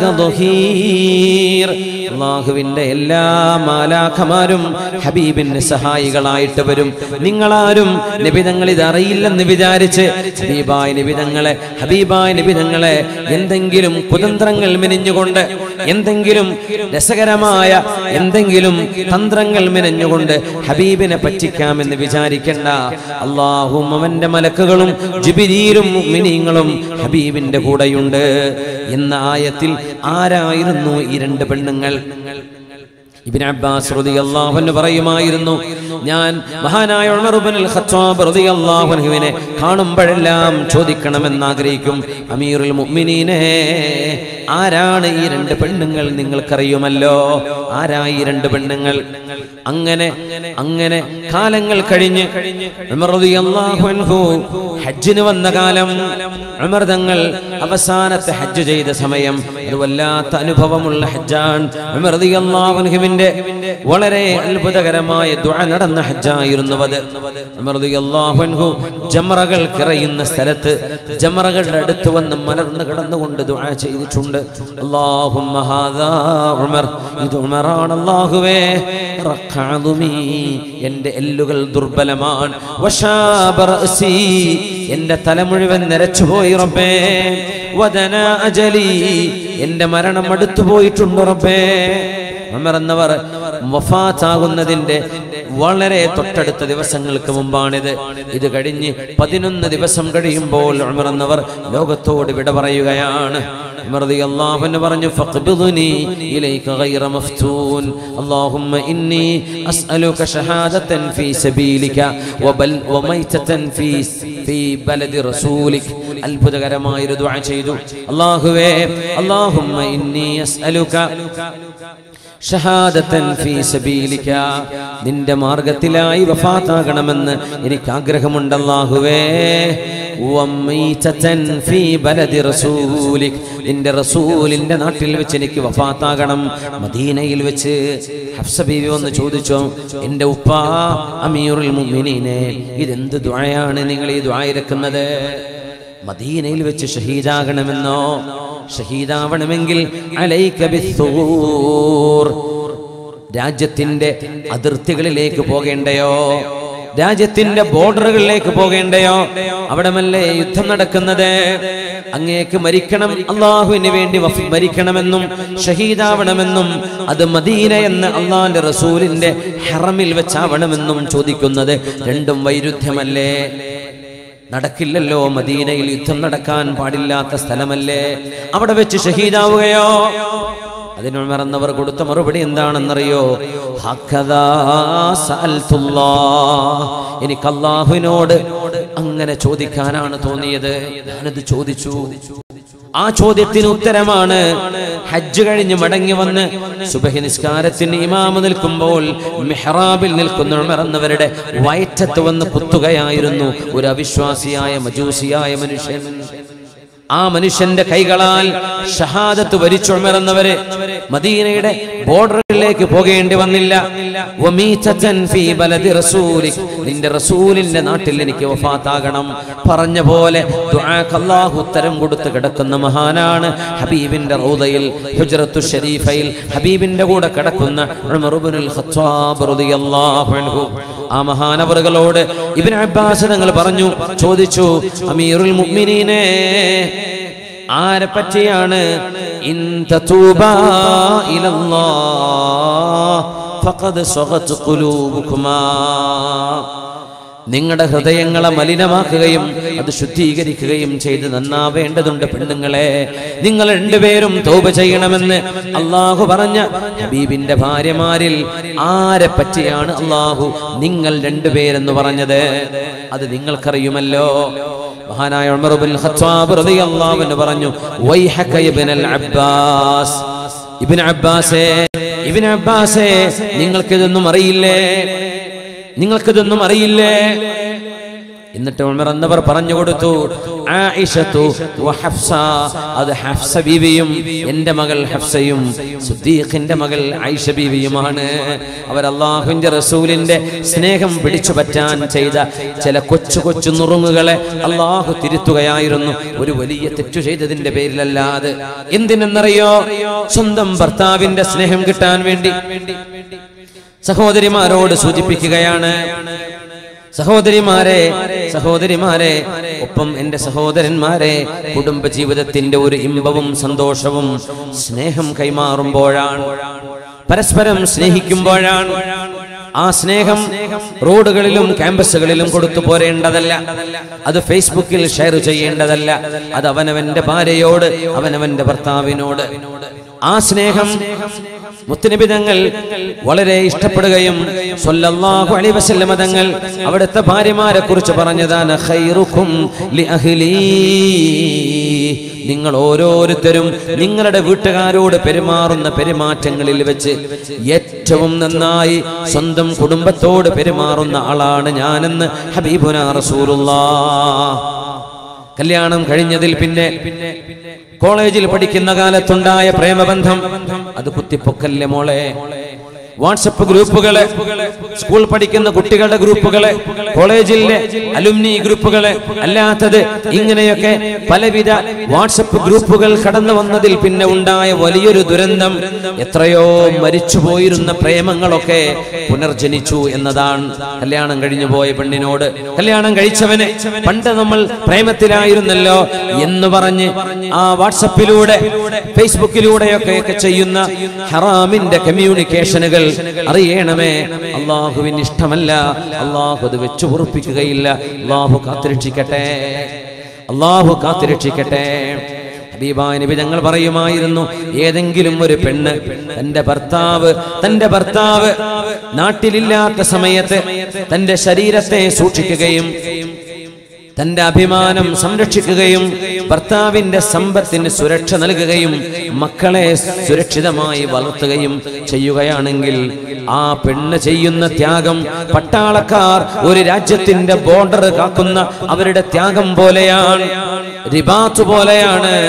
ളഹീർ അള്ളാഹുവിന്റെ എല്ലാ മാലാഖമാരും ഹബീബിന് സഹായികളായിട്ട് വരും നിങ്ങളാരും നിബിതങ്ങൾ ഇത് അറിയില്ലെന്ന് വിചാരിച്ച് ഹബീബായ നിബിതങ്ങളെ ഹബീബായ നിബിതങ്ങളെ എന്തെങ്കിലും കുതന്ത്രങ്ങൾ മെനിഞ്ഞുകൊണ്ട് എന്തെങ്കിലും രസകരമായ എന്തെങ്കിലും തന്ത്രങ്ങൾ മെനഞ്ഞുകൊണ്ട് ഹബീബിനെ പറ്റിക്കാമെന്ന് വിചാരിക്കേണ്ട അള്ളാഹും അവന്റെ മലക്കുകളും ജിബിരിയിലും മിനിങ്ങളും ഹബീബിന്റെ കൂടെയുണ്ട് എന്ന ആയത്തിൽ ആരായിരുന്നു ഈ രണ്ട് പെണ്ണുങ്ങൾ ഇബ്നു അബ്ബാസ് റളിയല്ലാഹു അൻഹു പറയുമായിരുന്നു ഞാൻ മഹാനായ ഉമർ ഇബ്നുൽ ഖത്താബ് റളിയല്ലാഹു അൻഹുവിനെ കാണുമ്പോഴെല്ലാം ചോദിക്കണമെന്ന് ആഗ്രഹിക്കും അമീറുൽ മുഅ്മിനീനെ ആരാണ് ഈ രണ്ട് പെണ്ണുങ്ങൾ നിങ്ങൾക്കറിയുമല്ലോ ആരാ ഈ രണ്ട് പെണ്ണുങ്ങൾ അങ്ങനെ അങ്ങനെ കാലങ്ങൾ കഴിഞ്ഞ് ഉമർ റളിയല്ലാഹു അൻഹു ഹജ്ജിന് വന്ന കാലം ഉമർ തങ്ങൾ അവസാനത്തെ ഹജ്ജ് ചെയ്ത സമയം ഒരു വല്ലാത്ത അനുഭവമുള്ള ഹജ്ജാൻ ഉമർ റളിയല്ലാഹു അൻഹുവിന്റെ വളരെ അത്ഭുതകരമായ ദുആ നടന്ന ഹജ്ജായിരുന്നു അത് ഉമർ റളിയല്ലാഹു അൻഹു ജമറകൾ കിറയുന്ന സ്ഥലത്ത് ജമറകളുടെ അടുത്ത് വന്ന് മലർന്ന് കിടന്നുകൊണ്ട് ദുആ ചെയ്തിട്ടുണ്ട് അല്ലാഹുമ്മ ഹാദാ ഉമർ ഇത് ഉമറാണ് അല്ലാഹുവേ റഖഅദുമി എന്റെ എല്ലുകൾ ദുർബലമാണ് വശാബ റഅസി എന്റെ തല മുഴുവൻ നരച്ചുപോയി റബ്ബേ വദന അജലി എന്റെ മരണം അടുത്തു പോയിട്ടുണ്ട് റബ്ബേ ഉമർ എന്നവർ വഫാത്താകുന്നതിന്റെ വളരെ തൊട്ടടുത്ത ദിവസങ്ങൾക്ക് മുമ്പാണിത് ഇത് കഴിഞ്ഞ് പതിനൊന്ന് ദിവസം കഴിയുമ്പോൾ ഉമർ എന്നവർ ലോകത്തോട് വിട പറയുകയാണ് ഉമർ റളിയല്ലാഹു അൻഹു പറഞ്ഞു ഫഖ്ബിദ്നി ഇലൈക ഗൈറ മഫ്തൂൻ അല്ലാഹുമ്മ ഇന്നി അസ്അലുക ഷഹാദതൻ ഫീ സബീലിക വബൽ വമൈതതൻ ഫീ ഫീ ബലദി റസൂലിക് അത്ഭുതകരമായ ഒരു ദുആ ചെയ്തു അല്ലാഹുവേ അല്ലാഹുമ്മ ഇന്നി അസ്അലുക ഷഹാദത്തൻ ഫീ സബീലിക നിന്റെ മാർഗത്തിലായി വഫാത്താകണമെന്ന് എനിക്ക് ആഗ്രഹമുണ്ട് അല്ലാഹുവേ വമീതതൻ ഫീ ബലദി റസൂലിക് നിന്റെ റസൂലിന്റെ നാട്ടിൽ വെച്ച് എനിക്ക് വഫാത്താകണം മദീനയിൽ വെച്ച് ഹഫ്സ ബീവി വന്ന് ചോദിച്ചു എൻ്റെ ഉപ്പ അമീറുൽ മുഅ്മിനീനെ ഇതെന്ത് ദുആയാണ് നിങ്ങൾ ഈ ദുആ ഇറക്കുന്നത് മദീനയിൽ വെച്ച് ഷഹീദാകണമെന്നോ ഷഹീദാവണമെങ്കിൽ അലൈക ബിസ്സൂർ. രാജ്യത്തിന്റെ അതിർത്തികളിലേക്ക് പോകേണ്ടയോ രാജ്യത്തിന്റെ ബോർഡറുകളിലേക്ക് പോകേണ്ടയോ അവിടമല്ലേ യുദ്ധം നടക്കുന്നത് അങ്ങേക്ക് മരിക്കണം അള്ളാഹുവിന് വേണ്ടി വഫ് മരിക്കണമെന്നും ഷഹീദാവണമെന്നും അത് മദീന എന്ന് അള്ളാഹിന്റെ റസൂലിന്റെ ഹെറമിൽ വെച്ചാവണമെന്നും ചോദിക്കുന്നത് രണ്ടും വൈരുദ്ധ്യമല്ലേ നടക്കില്ലല്ലോ മദീനയിൽ യുദ്ധം നടക്കാൻ പാടില്ലാത്ത സ്ഥലമല്ലേ അവിടെ വെച്ച് ഷഹീദാവുകയോ അതിന് മറന്നവർ കൊടുത്ത മറുപടി എന്താണെന്നറിയോ ഹക്കദാ സഅൽതുല്ലാഹ്. എനിക്ക് അള്ളാഹുവിനോട് അങ്ങനെ ചോദിക്കാനാണ് തോന്നിയത് ഞാനത് ചോദിച്ചു ആ ചോദ്യത്തിന് ഉത്തരമാണ് ഹജ്ജ് കഴിഞ്ഞ് മടങ്ങി വന്ന് സുബഹി നിസ്കാരത്തിന് ഇമാമ് നിൽക്കുമ്പോൾ മെഹ്റാബിൽ നിൽക്കുന്ന മറന്നവരുടെ വയറ്റത്ത് വന്ന് കുത്തുകയായിരുന്നു ഒരു അവിശ്വാസിയായ മജൂസിയായ മനുഷ്യൻ ആ മനുഷ്യന്റെ കൈകളാൽ ഷഹാദത്ത് വരിച്ചുമർന്നവര് മദീനയുടെ ബോർഡറിലേക്ക് പോകേണ്ടി വന്നില്ല വമീതതൻ ഫീ ബലദി റസൂലിക്. നിന്റെ റസൂലിന്റെ നാട്ടിൽ എനിക്ക് വഫാത്താകണം പറഞ്ഞ പോലെ ദുആക്ക് അല്ലാഹു ഉത്തരം കൊടുത്ത് കിടക്കുന്ന മഹാനാണ് ഹബീബിന്റെ റൗദയിൽ ഹുജ്റത്തു ഷരീഫയിൽ ഹബീബിന്റെ കൂടെ കിടക്കുന്ന ഉമർ ഇബ്നുൽ ഖത്താബ് റളിയല്ലാഹു അൻഹു ആ മഹാനവറുകളോട് ഇബ്നു അബ്ബാസ് തങ്ങൾ പറഞ്ഞു ചോദിച്ചു അമീറുൽ മുഅ്മിനീനെ ആരെ പറ്റിയാണ് ഇൻ തതൂബാ ഇലല്ലാഹ് ഫഖദ് സഗത് ഖുലൂബുകുമാ നിങ്ങളുടെ ഹൃദയങ്ങളെ മലിനമാക്കുകയും അത് ശുദ്ധീകരിക്കുകയും ചെയ്ത് നന്നാവേണ്ടതുണ്ട് പെണ്ണുങ്ങളെ നിങ്ങൾ രണ്ടുപേരും തോപ ചെയ്യണമെന്ന് അള്ളാഹു പറഞ്ഞ ഹബീബിന്റെ ഭാര്യമാരിൽ ആരെ പറ്റിയാണ് അള്ളാഹു നിങ്ങൾ രണ്ടുപേരെന്ന് പറഞ്ഞത് അത് നിങ്ങൾക്കറിയുമല്ലോ മഹാനായ ഉമർ ഇബ്നുൽ ഖത്താബ് റളിയല്ലാഹു അൻഹു പറഞ്ഞു വൈഹക ഇബ്നുൽ അബ്ബാസ് ഇബ്നു അബ്ബാസേ ഇബ്നു അബ്ബാസേ നിങ്ങൾക്കിതൊന്നും അറിയില്ലേ നിങ്ങൾക്കിതൊന്നും അറിയില്ലേ എന്നിട്ട് ഉമർ എന്നവർ പറഞ്ഞു കൊടുത്തു ആയിഷത്തു വ ഹഫ്സ അത് ഹഫ്സ ബീവിയും എൻ്റെ മകൾ ഹഫ്സയും സുദ്ദീഖിന്റെ മകൾ ആയിഷ ബീവിയുമാണ് അവർ അള്ളാഹുവിന്റെ റസൂലിന്റെ സ്നേഹം പിടിച്ചു പറ്റാൻ ചെയ്ത ചില കൊച്ചു കൊച്ചു നുറുങ്ങുകളെ അള്ളാഹു തിരുത്തുകയായിരുന്നു ഒരു വലിയ തെറ്റു ചെയ്തതിന്റെ പേരിലല്ലാതെ എന്തിനെന്നറിയോ സ്വന്തം ഭർത്താവിന്റെ സ്നേഹം കിട്ടാൻ വേണ്ടി സഹോദരിമാരോട് സൂചിപ്പിക്കുകയാണ് സഹോദരിമാരെ സഹോദരിമാരെ ഒപ്പം എൻ്റെ സഹോദരന്മാരെ കുടുംബ ജീവിതത്തിന്റെ ഒരു ഇമ്പവും സന്തോഷവും സ്നേഹം കൈമാറുമ്പോഴാണ് പരസ്പരം സ്നേഹിക്കുമ്പോഴാണ് ആ സ്നേഹം റോഡുകളിലും ക്യാമ്പസുകളിലും കൊടുത്തു പോരേണ്ടതല്ല അത് ഫേസ്ബുക്കിൽ ഷെയർ ചെയ്യേണ്ടതല്ല അത് അവനവന്റെ ഭാര്യയോട് അവനവന്റെ ഭർത്താവിനോട് ആ സ്നേഹം മുത്തനബി തങ്ങൾ വളരെ ഇഷ്ടപ്പെടുകയും സ്വല്ലല്ലാഹു അലൈഹി വസല്ലമ തങ്ങൾ അവിടുത്തെ ഭാര്യമാരെ കുറിച്ച് പറഞ്ഞതാണ് ഖൈറുക്കും ലി അഹ്ലീ നിങ്ങൾ ഓരോരുത്തരും നിങ്ങളുടെ വീട്ടുകാരോട് പെരുമാറുന്ന പെരുമാറ്റങ്ങളിൽ വെച്ച് ഏറ്റവും നന്നായി സ്വന്തം കുടുംബത്തോട് പെരുമാറുന്ന ആളാണ് ഞാനെന്ന് ഹബീബുന റസൂലുള്ളാഹ് കല്യാണം കഴിഞ്ഞതിൽ പിന്നെ കോളേജിൽ പഠിക്കുന്ന കാലത്തുണ്ടായ പ്രേമബന്ധം അത് കുത്തിപ്പൊക്കല്ലേ മോളെ വാട്സപ്പ് ഗ്രൂപ്പുകള് സ്കൂൾ പഠിക്കുന്ന കുട്ടികളുടെ ഗ്രൂപ്പുകള് കോളേജിലെ അലുമിനി ഗ്രൂപ്പുകള് അല്ലാത്തത് ഇങ്ങനെയൊക്കെ പലവിധ വാട്സപ്പ് ഗ്രൂപ്പുകൾ കടന്നു വന്നതിൽ പിന്നെ ഉണ്ടായ വലിയൊരു ദുരന്തം എത്രയോ മരിച്ചുപോയിരുന്ന പ്രേമങ്ങളൊക്കെ പുനർജനിച്ചു എന്നതാണ് കല്യാണം കഴിഞ്ഞു പോയ പെണ്ണിനോട് കല്യാണം കഴിച്ചവന് പണ്ട് നമ്മൾ പ്രേമത്തിലായിരുന്നല്ലോ എന്ന് പറഞ്ഞ് ആ വാട്സപ്പിലൂടെ ഫേസ്ബുക്കിലൂടെയൊക്കെ ഒക്കെ ചെയ്യുന്ന ഹറാമിന്റെ കമ്മ്യൂണിക്കേഷനുകൾ അറിയണമേ അള്ളാഹുവിന് ഇഷ്ടമല്ല അള്ളാഹു അത് വെച്ചു പൊറുപ്പിക്കുകയില്ല അള്ളാഹു കാത്തുരക്ഷിക്കട്ടെ അള്ളാഹു കാത്തുരക്ഷിക്കട്ടെ ഹബീബായ നബി ഞങ്ങൾ പറയുമായിരുന്നു ഏതെങ്കിലും ഒരു പെണ്ണ് തന്റെ ഭർത്താവ് തന്റെ ഭർത്താവ് നാട്ടിലില്ലാത്ത സമയത്ത് തന്റെ ശരീരത്തെ സൂക്ഷിക്കുകയും തന്റെ അഭിമാനം സംരക്ഷിക്കുകയും ഭർത്താവിന്റെ സമ്പത്തിന് സുരക്ഷ നൽകുകയും മക്കളെ സുരക്ഷിതമായി വളർത്തുകയും ചെയ്യുകയാണെങ്കിൽ ആ പെണ്ണ് ചെയ്യുന്ന ത്യാഗം പട്ടാളക്കാർ ഒരു രാജ്യത്തിന്റെ ബോർഡർ കാക്കുന്ന അവരുടെ ത്യാഗം പോലെയാണ് റിബാത്ത് പോലെയാണ്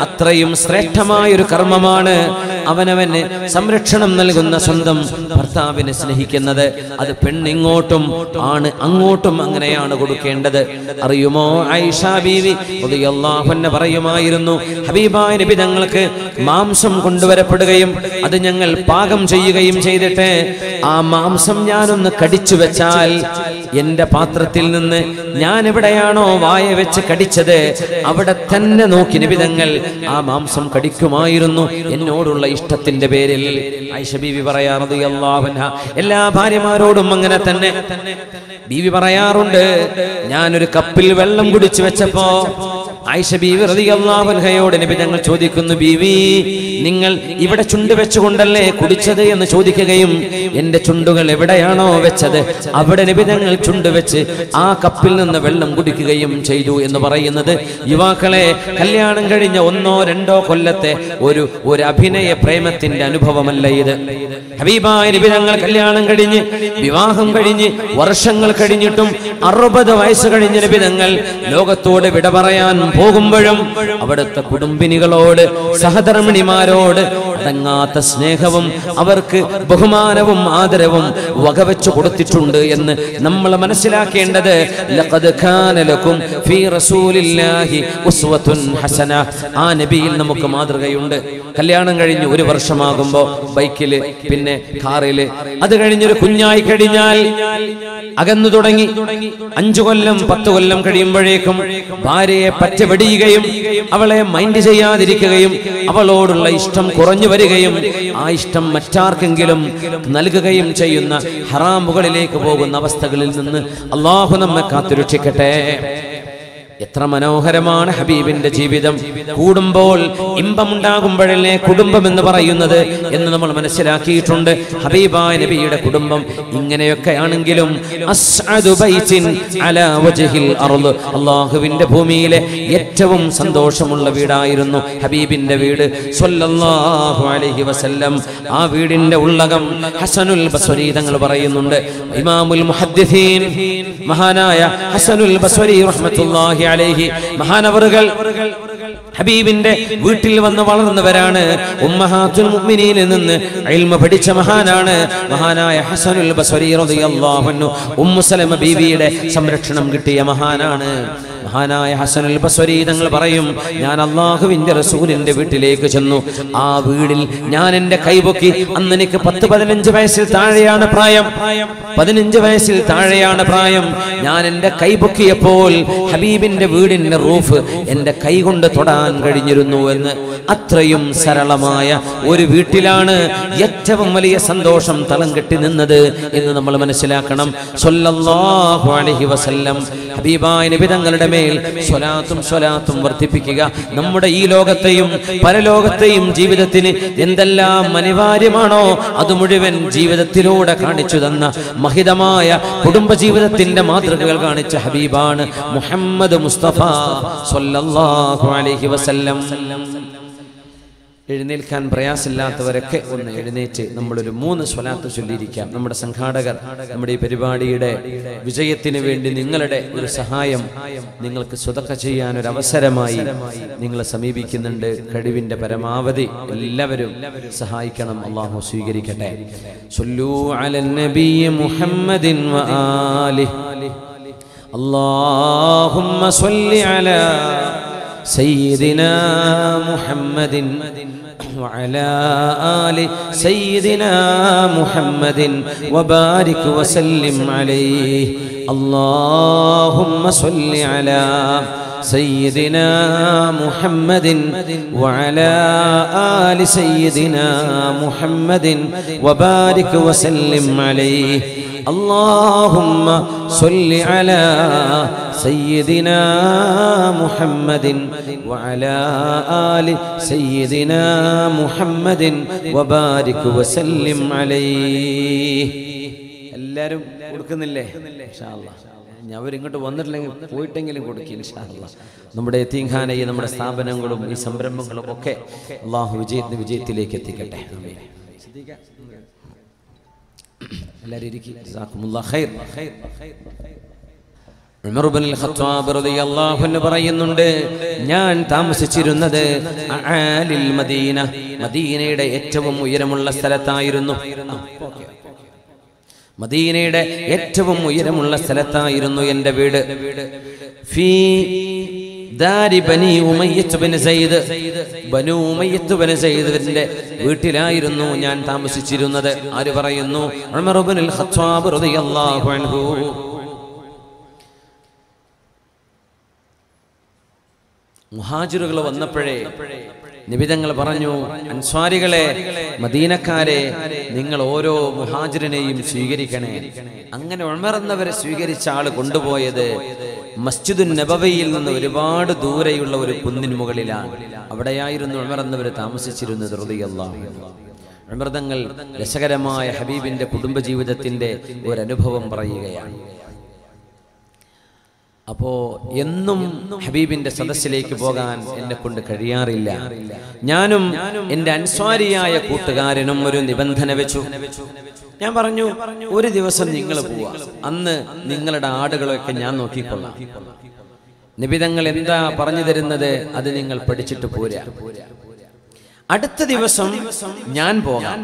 അത്രയും ശ്രേഷ്ഠമായ ഒരു കർമ്മമാണ് അവനവന് സംരക്ഷണം നൽകുന്ന സ്വന്തം ഭർത്താവിനെ സ്നേഹിക്കുന്നത് അത് പെണ്ണിങ്ങോട്ടും ആണ് അങ്ങോട്ടും അങ്ങനെയാണ് കൊടുക്കേണ്ടത് അറിയുമോ ഐഷ ബീവി റളിയല്ലാഹുഅൻഹ പറയുമായിരുന്നു ഹബീബായ നബി തങ്ങൾക്ക് മാംസം കൊണ്ടുവരപ്പെടുകയും അത് ഞങ്ങൾ പാകം ചെയ്യുകയും ചെയ്തിട്ട് ആ മാംസം ഞാനൊന്ന് കടിച്ചു വെച്ചാൽ എന്റെ പാത്രത്തിൽ നിന്ന് ഞാൻ എവിടെയാണോ വായ വെച്ച് കടിച്ചത് അവിടെ തന്നെ നോക്കി നിബിതങ്ങൾ ആ മാംസം കടിക്കുമായിരുന്നു എന്നോടുള്ള ഇഷ്ടത്തിന്റെ പേരിൽ ഐഷ ബീവി പറയാറത് എല്ലാ ഭാര്യമാരോടും അങ്ങനെ തന്നെ ബീവി പറയാറുണ്ട് ഞാനൊരു കപ്പിൽ വെള്ളം കുടിച്ചു വെച്ചപ്പോ ആയിഷ ബീവി റളിയല്ലാഹുൻഹയോട് നബി ഞങ്ങൾ ചോദിക്കുന്നു ബീവി നിങ്ങൾ ഇവിടെ ചുണ്ട് വെച്ചുകൊണ്ടല്ലേ കുടിച്ചത് എന്ന് ചോദിക്കുകയും എന്റെ ചുണ്ടുകൾ എവിടെയാണോ വെച്ചത് അവിടെ നബി ഞങ്ങൾ ചുണ്ട് വെച്ച് ആ കപ്പിൽ നിന്ന് വെള്ളം കുടിക്കുകയും ചെയ്തു എന്ന് പറയുന്നത് യുവാക്കളെ കല്യാണം കഴിഞ്ഞ ഒന്നോ രണ്ടോ കൊല്ലത്തെ ഒരു ഒരു അഭിനയ പ്രേമത്തിന്റെ അനുഭവമല്ല ഇത് ഹബീബായ നബി ഞങ്ങൾ കല്യാണം കഴിഞ്ഞ് വിവാഹം കഴിഞ്ഞ് വർഷങ്ങൾ കഴിഞ്ഞിട്ടും അറുപത് വയസ്സ് കഴിഞ്ഞ നബി ഞങ്ങൾ ലോകത്തോട് വിട പറയാൻ പോകുമ്പോഴും അവിടുത്തെ കുടുംബിനികളോട് സഹധർമ്മിണിമാരോട് അടങ്ങാത്ത സ്നേഹവും അവർക്ക് ബഹുമാനവും ആദരവും വകവെച്ചു കൊടുത്തിട്ടുണ്ട് എന്ന് നമ്മൾ മനസ്സിലാക്കേണ്ടത് ലഖദ് കാന ലക്കും ഫീ റസൂലില്ലാഹി ഉസ്വത്തുൻ ഹസന ആ നബിയിൽ നമുക്ക് മാതൃകയുണ്ട് കല്യാണം കഴിഞ്ഞ് ഒരു വർഷമാകുമ്പോ ബൈക്കില് പിന്നെ കാറില് അത് കഴിഞ്ഞൊരു കുഞ്ഞായി കഴിഞ്ഞാൽ അകന്നു തുടങ്ങി അഞ്ചു കൊല്ലം പത്ത് കൊല്ലം കഴിയുമ്പോഴേക്കും ഭാര്യയെ പറ്റ വെടിയുകയും അവളെ മൈൻഡ് ചെയ്യാതിരിക്കുകയും അവളോടുള്ള ഇഷ്ടം കുറഞ്ഞു വരികയും ആ ഇഷ്ടം മറ്റാർക്കെങ്കിലും നൽകുകയും ചെയ്യുന്ന ഹറാമുകളിലേക്ക് പോകുന്ന അവസ്ഥകളിൽ നിന്ന് അള്ളാഹു നമ്മെ കാത്തുരക്ഷിക്കട്ടെ എത്ര മനോഹരമാണ് ഹബീബിന്റെ ജീവിതം കൂടുമ്പോൾ ഇമ്പമുണ്ടാകുമ്പോഴല്ലേ കുടുംബം എന്ന് പറയുന്നത് എന്ന് നമ്മൾ മനസ്സിലാക്കിയിട്ടുണ്ട് ഹബീബായ നബിയുടെ കുടുംബം ഇങ്ങനെയൊക്കെ ആണെങ്കിലും അസ്അദു ബൈത്തിൻ അലാ വജ്ഹിൽ അർള് അള്ളാഹുവിന്റെ ഭൂമിയിലെ ഏറ്റവും സന്തോഷമുള്ള വീടായിരുന്നു ഹബീബിന്റെ വീട് സ്വല്ലല്ലാഹു അലൈഹി വസല്ലം ആ വീടിന്റെ ഉള്ളകം ഹസനുൽ ബസ്വരി തങ്ങൾ പറയുന്നുണ്ട് ഇമാമുൽ മുഹദ്ദിസീൻ മഹാനായ ഹസനുൽ ബസ്വരി റഹ്മത്തുള്ളാഹി അലൈഹി മഹാനവറുകൾ ഹബീബിന്റെ വീട്ടിൽ വന്ന് വളർന്നവരാണ് ഉമ്മഹാത്തുൽ മുഅ്മിനീനിൽ നിന്ന് ഇൽമ പഠിച്ച മഹാനാണ് മഹാനായ ഹസനുൽ ബസ്വരി റളിയല്ലാഹു അൻഹു ഉമ്മു സലമ ബീവിയുടെ സംരക്ഷണം കിട്ടിയ മഹാനാണ് മഹാനായ ഹസനുൽ ബസ്വരി തങ്ങൾ പറയും ഞാൻ അള്ളാഹുവിന്റെ റസൂലിന്റെ വീട്ടിലേക്ക് ചെന്നു ആ വീടിൽ ഞാൻ എന്റെ കൈപൊക്കി അന്ന് എനിക്ക് പത്ത് പതിനഞ്ച് വയസ്സിൽ താഴെയാണ് പ്രായം പതിനഞ്ച് വയസ്സിൽ താഴെയാണ് പ്രായം ഞാൻ എന്റെ കൈപൊക്കിയപ്പോൾ ഹബീബിന്റെ വീടിന്റെ റൂഫ് എന്റെ കൈ കൊണ്ട് തൊടാൻ കഴിഞ്ഞിരുന്നു എന്ന് അത്രയും സരളമായ ഒരു വീട്ടിലാണ് ഏറ്റവും വലിയ സന്തോഷം തളം കെട്ടി നിന്നത് എന്ന് നമ്മൾ മനസ്സിലാക്കണം സ്വല്ലല്ലാഹു അലൈഹി വസല്ലം ഹബീബായ നബി തങ്ങളുടെ മേൽ സ്വലാത്തും സ്വലാത്തും വർദ്ധിപ്പിക്കുക നമ്മുടെ ഈ ലോകത്തെയും പരലോകത്തെയും ജീവിതത്തിന് എന്തെല്ലാം അനിവാര്യമാണോ അത് മുഴുവൻ ജീവിതത്തിലൂടെ കാണിച്ചു തന്ന മഹിതമായ കുടുംബജീവിതത്തിന്റെ മാതൃകകൾ കാണിച്ച ഹബീബാണ് മുഹമ്മദ് മുസ്തഫ സ്വല്ലല്ലാഹു അലൈഹി വസല്ലം എഴുന്നേൽക്കാൻ പ്രയാസമില്ലാത്തവരൊക്കെ ഒന്ന് എഴുന്നേറ്റ് നമ്മളൊരു മൂന്ന് സ്വലാത്ത് ചൊല്ലിയിരിക്കാം നമ്മുടെ സംഘാടകർ നമ്മുടെ ഈ പരിപാടിയുടെ വിജയത്തിന് വേണ്ടി നിങ്ങളുടെ ഒരു സഹായം നിങ്ങൾക്ക് സ്വതക്ക ചെയ്യാൻ ഒരു അവസരമായി നിങ്ങളെ സമീപിക്കുന്നുണ്ട് കഴിവിന്റെ പരമാവധി എല്ലാവരും സഹായിക്കണം അള്ളാഹു സ്വീകരിക്കട്ടെ സൊല്ലൂ അലൻ നബി മുഹമ്മദിൻ വ ആലിഹി اللهم صل على سيدنا محمد وعلى آل سيدنا محمد وبارك وسلم عليه اللهم صل على سيدنا محمد وعلى آل سيدنا محمد وبارك وسلم عليه اللهم صل على سيدنا محمد وعلى آل سيدنا محمد وبارك وسلم عليه എല്ലാവരും കൊടുക്കുന്നില്ലേ ഇൻഷാ അല്ലാ. ഞാൻ അവരിങ്ങോട്ട് വന്നിട്ടില്ലെങ്കിൽ പോയിട്ടെങ്കിലും കൊടുക്കും ഇൻഷാ അല്ലാ. നമ്മുടെ എത്തീങ്ഖാനയും നമ്മുടെ സ്ഥാപനങ്ങളും ഈ സംരംഭങ്ങളും ഒക്കെ അള്ളാഹു വിജയത്തിന് വിജയത്തിലേക്ക് എത്തിക്കട്ടെ ആമീൻ. എല്ലാവരും ഇരിക്കും ജസാക്കുമുല്ലാ ഖൈർ ഉമർ ഇബ്നുൽ ഖത്താബ് റളിയല്ലാഹു അൻഹു പറയുന്നുണ്ട് ഞാൻ താമസിച്ചിരുന്നത് അആലിൽ മദീന മദീനയുടെ ഏറ്റവും ഉയരമുള്ള സ്ഥലത്തായിരുന്നു ആ, ഓക്കേ. മദീനയുടെ ഏറ്റവും ഉയരമുള്ള സ്ഥലത്തായിരുന്നു എൻ്റെ വീട് ഫീ ദാരി ബനി ഉമയ്യത്ത് ബിൻ സയ്യിദ് ബനു ഉമയ്യത്ത് ബിൻ സയ്യിദിന്റെ വീട്ടിലായിരുന്നു ഞാൻ താമസിച്ചിരുന്നത് ആര് പറയുന്നു ഉമർ ഇബ്നുൽ ഖത്താബ് റളിയല്ലാഹു അൻഹു മുഹാജിറുകൾ വന്നപ്പോഴേ നിബിതങ്ങൾ പറഞ്ഞു അൻസ്വാരികളെ മദീനക്കാരെ നിങ്ങൾ ഓരോ മുഹാജിറിനെയും സ്വീകരിക്കണേ അങ്ങനെ ഉണർന്നവരെ സ്വീകരിച്ച ആള് കൊണ്ടുപോയത് മസ്ജിദുൻ നബവയിൽ നിന്ന് ഒരുപാട് ദൂരെയുള്ള ഒരു കുന്നിന് മുകളിലാണ് അവിടെയായിരുന്നു ഉണർന്നവർ താമസിച്ചിരുന്നത് ഹൃദയല്ലാഹു അമൃതങ്ങൾ രസകരമായ ഹബീബിന്റെ കുടുംബജീവിതത്തിന്റെ ഒരു അനുഭവം പറയുകയാണ് അപ്പോ എന്നും ഹബീബിന്റെ സദസ്സിലേക്ക് പോകാൻ എന്നെ കൊണ്ട് കഴിയാറില്ല ഞാനും എന്റെ അൻസ്വാരിയായ കൂട്ടുകാരനും ഒരു നിബന്ധന വെച്ചു ഞാൻ പറഞ്ഞു ഒരു ദിവസം നിങ്ങൾ പോവാ അന്ന് നിങ്ങളുടെ ആടുകളൊക്കെ ഞാൻ നോക്കിക്കൊള്ളാം നിബിതങ്ങൾ എന്താ പറഞ്ഞു തരുന്നത് അത് നിങ്ങൾ പഠിച്ചിട്ട് പോരാ അടുത്ത ദിവസം ഞാൻ പോകാം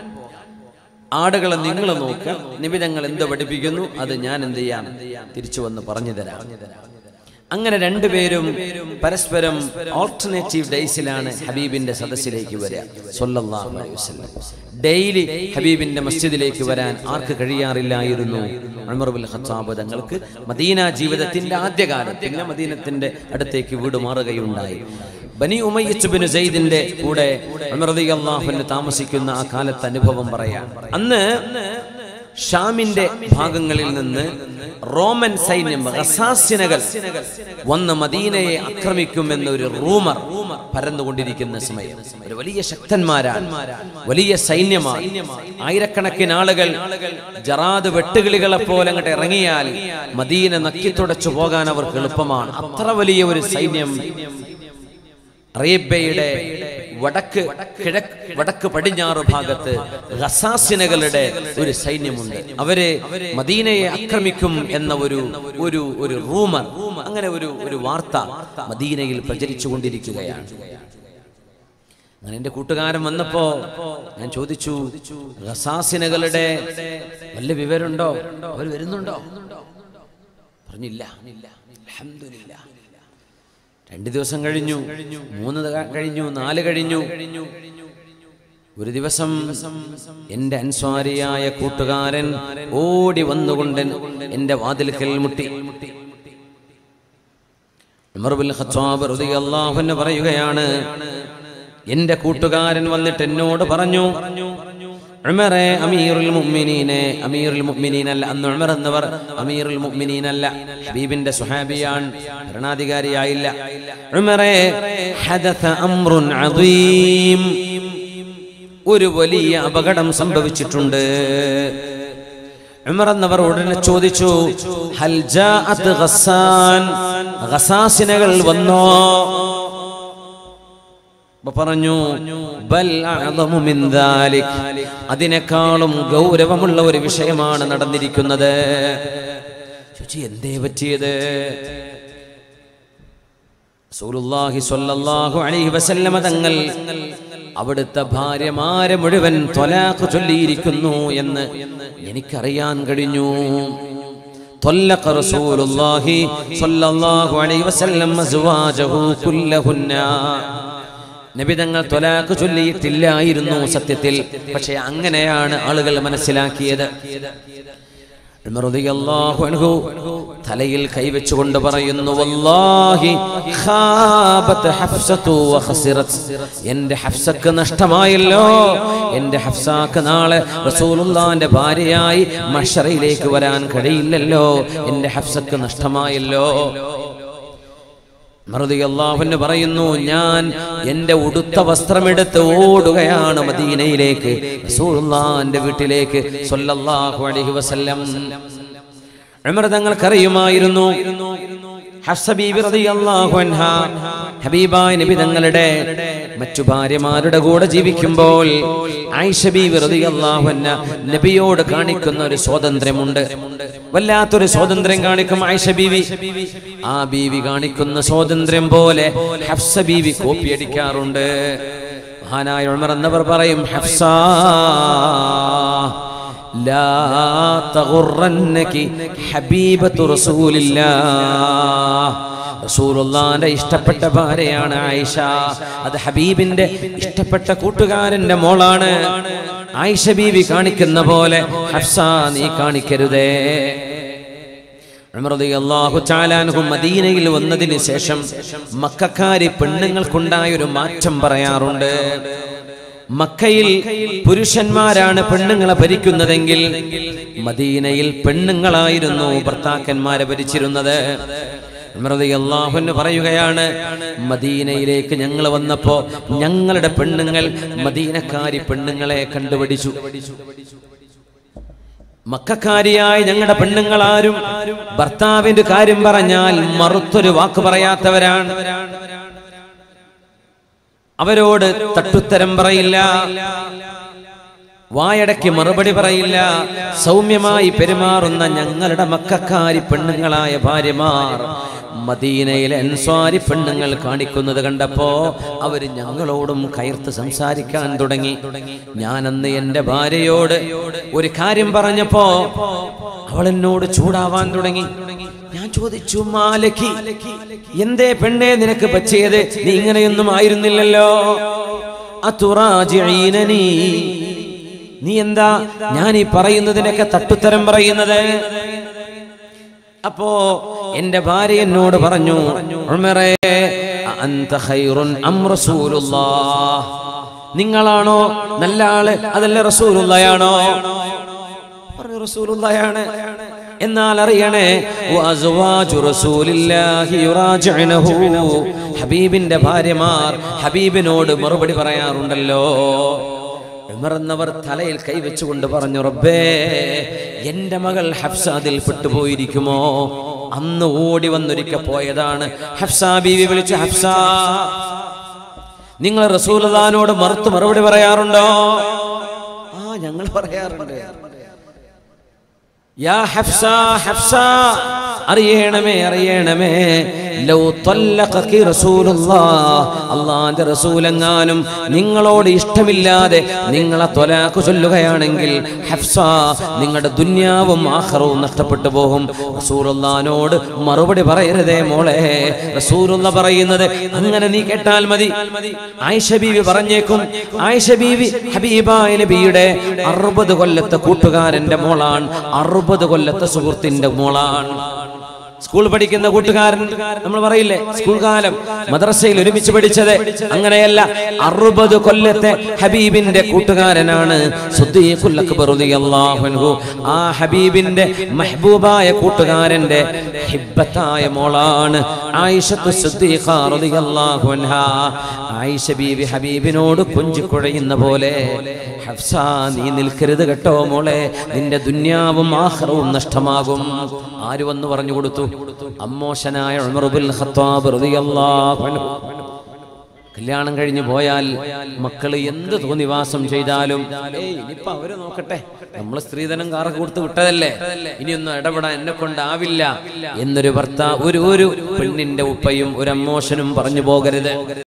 ആടുകളെ നിങ്ങൾ നോക്കുക നിബിതങ്ങൾ എന്ത് പഠിപ്പിക്കുന്നു അത് ഞാൻ എന്ത് ചെയ്യാം തിരിച്ചു വന്ന് പറഞ്ഞു തരാം അങ്ങനെ രണ്ടുപേരും പരസ്പരം ഓൾട്ടർനേറ്റീവ് ഡേയ്സിലാണ് ഹബീബിന്റെ സദസ്സിലേക്ക് വരിക സല്ലല്ലാഹു അലൈഹി വസല്ലം ഡെയിലി ഹബീബിന്റെ മസ്ജിദിലേക്ക് വരാൻ ആർക്ക് കഴിയാറില്ലായിരുന്നു ഉമർ ബിൻ ഖത്താബ് തങ്ങൾക്ക് മദീന ജീവിതത്തിന്റെ ആദ്യകാലം പിന്നെ മദീനത്തിന്റെ അടുത്തേക്ക് വീട് മാറുകയുണ്ടായി ബനി ഉമയ്യച്ച് ബിൻ സെയ്ദിന്റെ കൂടെ ഉമർ റളിയല്ലാഹു അൻഹു താമസിക്കുന്ന ആ കാലത്തെ അനുഭവം പറയാം അന്ന് ഷാമിന്റെ ഭാഗങ്ങളിൽ നിന്ന് റോമൻ സൈന്യം ഖസാസിനകൾ വന്ന് മദീനയെ ആക്രമിക്കുമെന്ന ഒരു റൂമർ പരന്നുകൊണ്ടിരിക്കുന്ന സമയം ഒരു വലിയ ശക്തന്മാരാണ് വലിയ സൈന്യമാണ് ആയിരക്കണക്കിന് ആളുകൾ ജറാദ് വെട്ടുകിളികളെ പോലെ അങ്ങോട്ട് ഇറങ്ങിയാൽ മദീന നക്കിത്തുടച്ചു പോകാൻ അവർക്ക് എളുപ്പമാണ് അത്ര വലിയ ഒരു സൈന്യം അറേബ്യയുടെ വടക്ക് കിഴക്ക് വടക്ക് പടിഞ്ഞാറ് ഭാഗത്ത് ഖസാസിനകളുടെ ഒരു സൈന്യമുണ്ട് അവര് മദീനയെ ആക്രമിക്കും എന്ന ഒരു ഒരു ഒരു റൂമർ അങ്ങനെ ഒരു ഒരു വാർത്ത മദീനയിൽ പ്രചരിച്ചു കൊണ്ടിരിക്കുകയാണ് അങ്ങനെ എന്റെ കൂട്ടുകാരൻ വന്നപ്പോ ഞാൻ ചോദിച്ചു ഖസാസിനകളുടെ വല്ല വിവരമുണ്ടോ അവർ വരുന്നുണ്ടോ പറഞ്ഞില്ല അൽഹംദുലില്ലാ രണ്ട് ദിവസം കഴിഞ്ഞു മൂന്ന് ക- കഴിഞ്ഞു നാല് കഴിഞ്ഞു ഒരു ദിവസം എന്റെ അൻസ്വാരിയായ കൂട്ടുകാരൻ ഓടി വന്നുകൊണ്ട് എന്റെ വാതിൽക്കൽ മുട്ടി ഉമർ ബിൻ ഖത്താബ് റളിയല്ലാഹു അൻഹു പറയുകയാണ് എന്റെ കൂട്ടുകാരൻ വന്നിട്ട് എന്നോട് പറഞ്ഞു ഉമറെ അമീറുൽ മുഅ്മിനീനെ അമീറുൽ മുഅ്മിനീൻ അല്ല അന്ന് ഉമർ എന്നവർ അമീറുൽ മുഅ്മിനീൻ അല്ല ഹബീബിന്റെ സുഹാബിയാൻ ഭരണാധികാരിയായില്ല ഉമറെ ഹദഥ അംറുൻ അദീം ഒരു വലിയ അപകടം സംഭവിച്ചിട്ടുണ്ട് ഉമർ എന്നവർ ഉടനെ ചോദിച്ചു ഹൽ ജാഅത്ത് ഖസ്സാൻ ഖസാസിനകൾ വന്നോ അപ്പൊ പറഞ്ഞു ബൽ അഅ്ളമു മിൻ ദാലിക് അതിനേക്കാളും ഗൗരവമുള്ള ഒരു വിഷയമാണ് നടന്നിരിക്കുന്നത് ചോദിച്ചു എന്തേ പറ്റിയത് റസൂലുള്ളാഹി സ്വല്ലല്ലാഹു അലൈഹി വസല്ലമ തങ്ങൾ അവിടുത്തെ ഭാര്യമാരെ മുഴുവൻ ത്വലാഖ് ചൊല്ലിയിരിക്കുന്നു എന്ന് എനിക്കറിയാൻ കഴിഞ്ഞു طلق رسول الله صلى الله عليه وسلم أزواجه كلهن നബി തങ്ങൾ തൊലാക്ക് ചൊല്ലിയിട്ടില്ലായിരുന്നു സത്യത്തിൽ പക്ഷെ അങ്ങനെയാണ് ആളുകൾ മനസ്സിലാക്കിയത് ഉമർ റളിയല്ലാഹു അൻഹു തലയിൽ കൈവച്ചുകൊണ്ട് പറയുന്നു വല്ലാഹി ഖാബത്ത് ഹഫ്സതു വഖസിറത് എന്റെ ഹഫ്സക്ക് നഷ്ടമായല്ലോ എന്റെ ഹഫ്സാക്ക് നാളെ റസൂലുള്ളാന്റെ ഭാര്യയായി മഷറയിലേക്ക് വരാൻ കഴിയില്ലല്ലോ എന്റെ ഹഫ്സക്ക് നഷ്ടമായല്ലോ മറുതിയല്ലാഹുന്ന് പറയുന്നു ഞാൻ എന്റെ ഉടുത്ത വസ്ത്രമെടുത്ത് ഓടുകയാണ് മദീനയിലേക്ക് റസൂലുള്ളാന്റെ വീട്ടിലേക്ക് സ്വല്ലല്ലാഹു അലൈഹി വസല്ലം ഉമർ തങ്ങൾക്കറിയുമായിരുന്നു ഹഫ്സ ബീബി റളിയല്ലാഹു അൻഹ ഹബീബായ നബി തങ്ങളുടെ മറ്റു ഭാര്യമാരുടെ കൂടെ ജീവിക്കുമ്പോൾ ആയിഷ ബീവി റളിയല്ലാഹു അൻഹ നബിയോട് കാണിക്കുന്ന ഒരു സ്വാതന്ത്ര്യമുണ്ട് വല്ലാത്തൊരു സ്വാതന്ത്ര്യം കാണിക്കും ആയിഷ ബീവി ആ ബീവി കാണിക്കുന്ന സ്വാതന്ത്ര്യം പോലെ ഹഫ്സ ബീവി കോപ്പി അടിക്കാറുണ്ട് മഹാനായ ഉമർ എന്നവർ പറയും ഹഫ്സ لا تغرنك حبيبة رسول الله റസൂലുള്ളാന്റെ ഇഷ്ടപ്പെട്ട ഭാര്യയാണ് ആയിഷ അത് ഹബീബിന്റെ ഇഷ്ടപ്പെട്ട കൂട്ടുകാരന്റെ മോളാണ് ആയിഷ ബീവി കാണിക്കുന്ന പോലെ ഹഫ്സ നീ കാണിക്കരുതേ ഉമർ റളിയല്ലാഹു തആല അൻഹു മദീനയിൽ വന്നതിന് ശേഷം മക്കക്കാരി പെണ്ണുങ്ങൾക്കുണ്ടായ ഒരു മാറ്റം പറയാറുണ്ട് മക്കയിൽ പുരുഷന്മാരാണ് പെണ്ണുങ്ങളെ ഭരിക്കുന്നതെങ്കിൽ മദീനയിൽ പെണ്ണുങ്ങളായിരുന്നു ഭർത്താക്കന്മാരെ ഭരിച്ചിരുന്നത് ഉമർ റളിയല്ലാഹു അൻഹു പറയുകയാണ് മദീനയിലേക്ക് ഞങ്ങൾ വന്നപ്പോ ഞങ്ങളുടെ പെണ്ണുങ്ങൾ മദീനക്കാരി പെണ്ണുങ്ങളെ കണ്ടുപിടിച്ചു മക്കാരിയായ ഞങ്ങളുടെ പെണ്ണുങ്ങളാരും ഭർത്താവിന്റെ കാര്യം പറഞ്ഞാൽ മറുത്തൊരു വാക്ക് പറയാത്തവരാണ് അവരോട് തട്ടുത്തരം പറയില്ല വായടയ്ക്ക് മറുപടി പറയില്ല സൗമ്യമായി പെരുമാറുന്ന ഞങ്ങളുടെ മക്കാരി പെണ്ണുങ്ങളായ ഭാര്യമാർ മദീനയിലെ അൻസ്വാരി പെണ്ണുങ്ങൾ കാണിക്കുന്നത് കണ്ടപ്പോ അവര് ഞങ്ങളോടും കയർത്ത് സംസാരിക്കാൻ തുടങ്ങി ഞാനന്ന് എന്റെ ഭാര്യയോട് ഒരു കാര്യം പറഞ്ഞപ്പോ അവൾ എന്നോട് ചൂടാവാൻ തുടങ്ങി ഞാൻ ചോദിച്ചു മാലക്കി എന്തേ പെണ്ണെ നിനക്ക് പറ്റിയത് നീ ഇങ്ങനെയൊന്നും ആയിരുന്നില്ലല്ലോ അതുറാജിഈനനീ നീ എന്താ ഞാൻ ഈ പറയുന്നതിനൊക്കെ തട്ടുത്തരം പറയുന്നത് അപ്പോ എന്റെ ഭാര്യ എന്നോട് പറഞ്ഞു ഉമറേ അന്ത ഖൈറുൻ അം റസൂലുള്ളാഹ് നിങ്ങളാണോ നല്ല ആള് അതല്ല റസൂലുള്ളയാണോ പറഞ്ഞു റസൂലുള്ളയാണ് എന്നാൽ അറിയണേ വഅസ്വാജു റസൂലില്ലാഹി യുറാജിഉനഹു ഹബീബിന്റെ ഭാര്യമാർ ഹബീബിനോട് മറുപടി പറയാറുണ്ടല്ലോ ഉമർ എന്നവർ തലയിൽ കൈവച്ചുകൊണ്ട് പറഞ്ഞു റബ്ബേ എന്റെ മകൾ ഹഫ്സ അതിൽ പെട്ടുപോയിരിക്കുമോ അന്ന് ഓടി വന്നൊരിക്ക പോയതാണ് ഹഫ്സ ബീവി വിളിച്ചു ഹഫ്സ നിങ്ങൾ റസൂലദാനോട് മറുത്ത് മറുപടി പറയാറുണ്ടോ ആ ഞങ്ങൾ പറയാറുണ്ട് യാ ഹഫ്സ ഹഫ്സ അറിയണമേ അറിയണമേ ലൗ തല്ലഖകി റസൂലുള്ളാഹ് അല്ലാഹുവിന്റെ റസൂലെങ്ങാനും നിങ്ങളോട് ഇഷ്ടമില്ലാതെ നിങ്ങളെ തൊലാഖ് ചൊല്ലുകയാണെങ്കിൽ ഹഫ്സ നിങ്ങളുടെ ദുന്യാവും ആഖിറവും നഷ്ടപ്പെട്ടു പോകും റസൂലുള്ളാഹിനോട് മറുപടി പറയരുതേ മോളെ റസൂലുള്ള പറയുന്നത് അങ്ങനെ നീ കേട്ടാൽ മതി ആയിഷ ബീവി പറഞ്ഞേക്കും ആയിഷ ബീവി ഹബീബായ നബിയുടെ അറുപത് കൊല്ലത്തെ കൂട്ടുകാരന്റെ മോളാണ് അറുപത് കൊല്ലത്തെ സുഹൃത്തിന്റെ മോളാണ് സ്കൂൾ പഠിക്കുന്ന കൂട്ടുകാരൻ നമ്മൾ പറയില്ലേ സ്കൂൾ കാലം മദ്രസയിൽ ഒരുമിച്ച് പഠിച്ചത് അങ്ങനെയല്ല അറുപത് കൊല്ലത്തെ ഹബീബിന്റെ കൂട്ടുകാരനാണ് സുദ്ദീഖുൽ അക്ബർ റളിയല്ലാഹു അൻഹു ആ ഹബീബിന്റെ മെഹബൂബായ കൂട്ടുകാരന്റെ ഹിബ്ബത്തായ മോളാണ് ആയിഷത്തു സുദ്ദീഖ റളിയല്ലാഹു അൻഹാ ആയിഷ ബീവി ഹബീബിനോട് കൊഞ്ചിക്കുഴയുന്ന പോലെ ഹഫ്സ നീ നിൽക്കരുത് കേട്ടോ മോളെ നിന്റെ ദുന്യാവും ആഹ്റവും നഷ്ടമാകും ആര് വന്ന് പറഞ്ഞു കൊടുത്തു അമ്മോശനായ ഉമർ ബിൻ ഖത്താബ് റളിയല്ലാഹു അൻഹു കല്യാണം കഴിഞ്ഞു പോയാൽ മക്കള് എന്ത് തോന്നിവാസം ചെയ്താലും ഏയ് ഇനിയിപ്പൊ അവര് നോക്കട്ടെ നമ്മൾ സ്ത്രീധനം കാറൊക്കെ കൊടുത്ത് വിട്ടതല്ലേ ഇനിയൊന്നും ഇടപെടാൻ എന്നെ കൊണ്ടാവില്ല എന്നൊരു ഭർത്താവ് ഒരു ഒരു പെണ്ണിന്റെ ഉപ്പയും ഒരു അമ്മോശനും പറഞ്ഞു പോകരുത്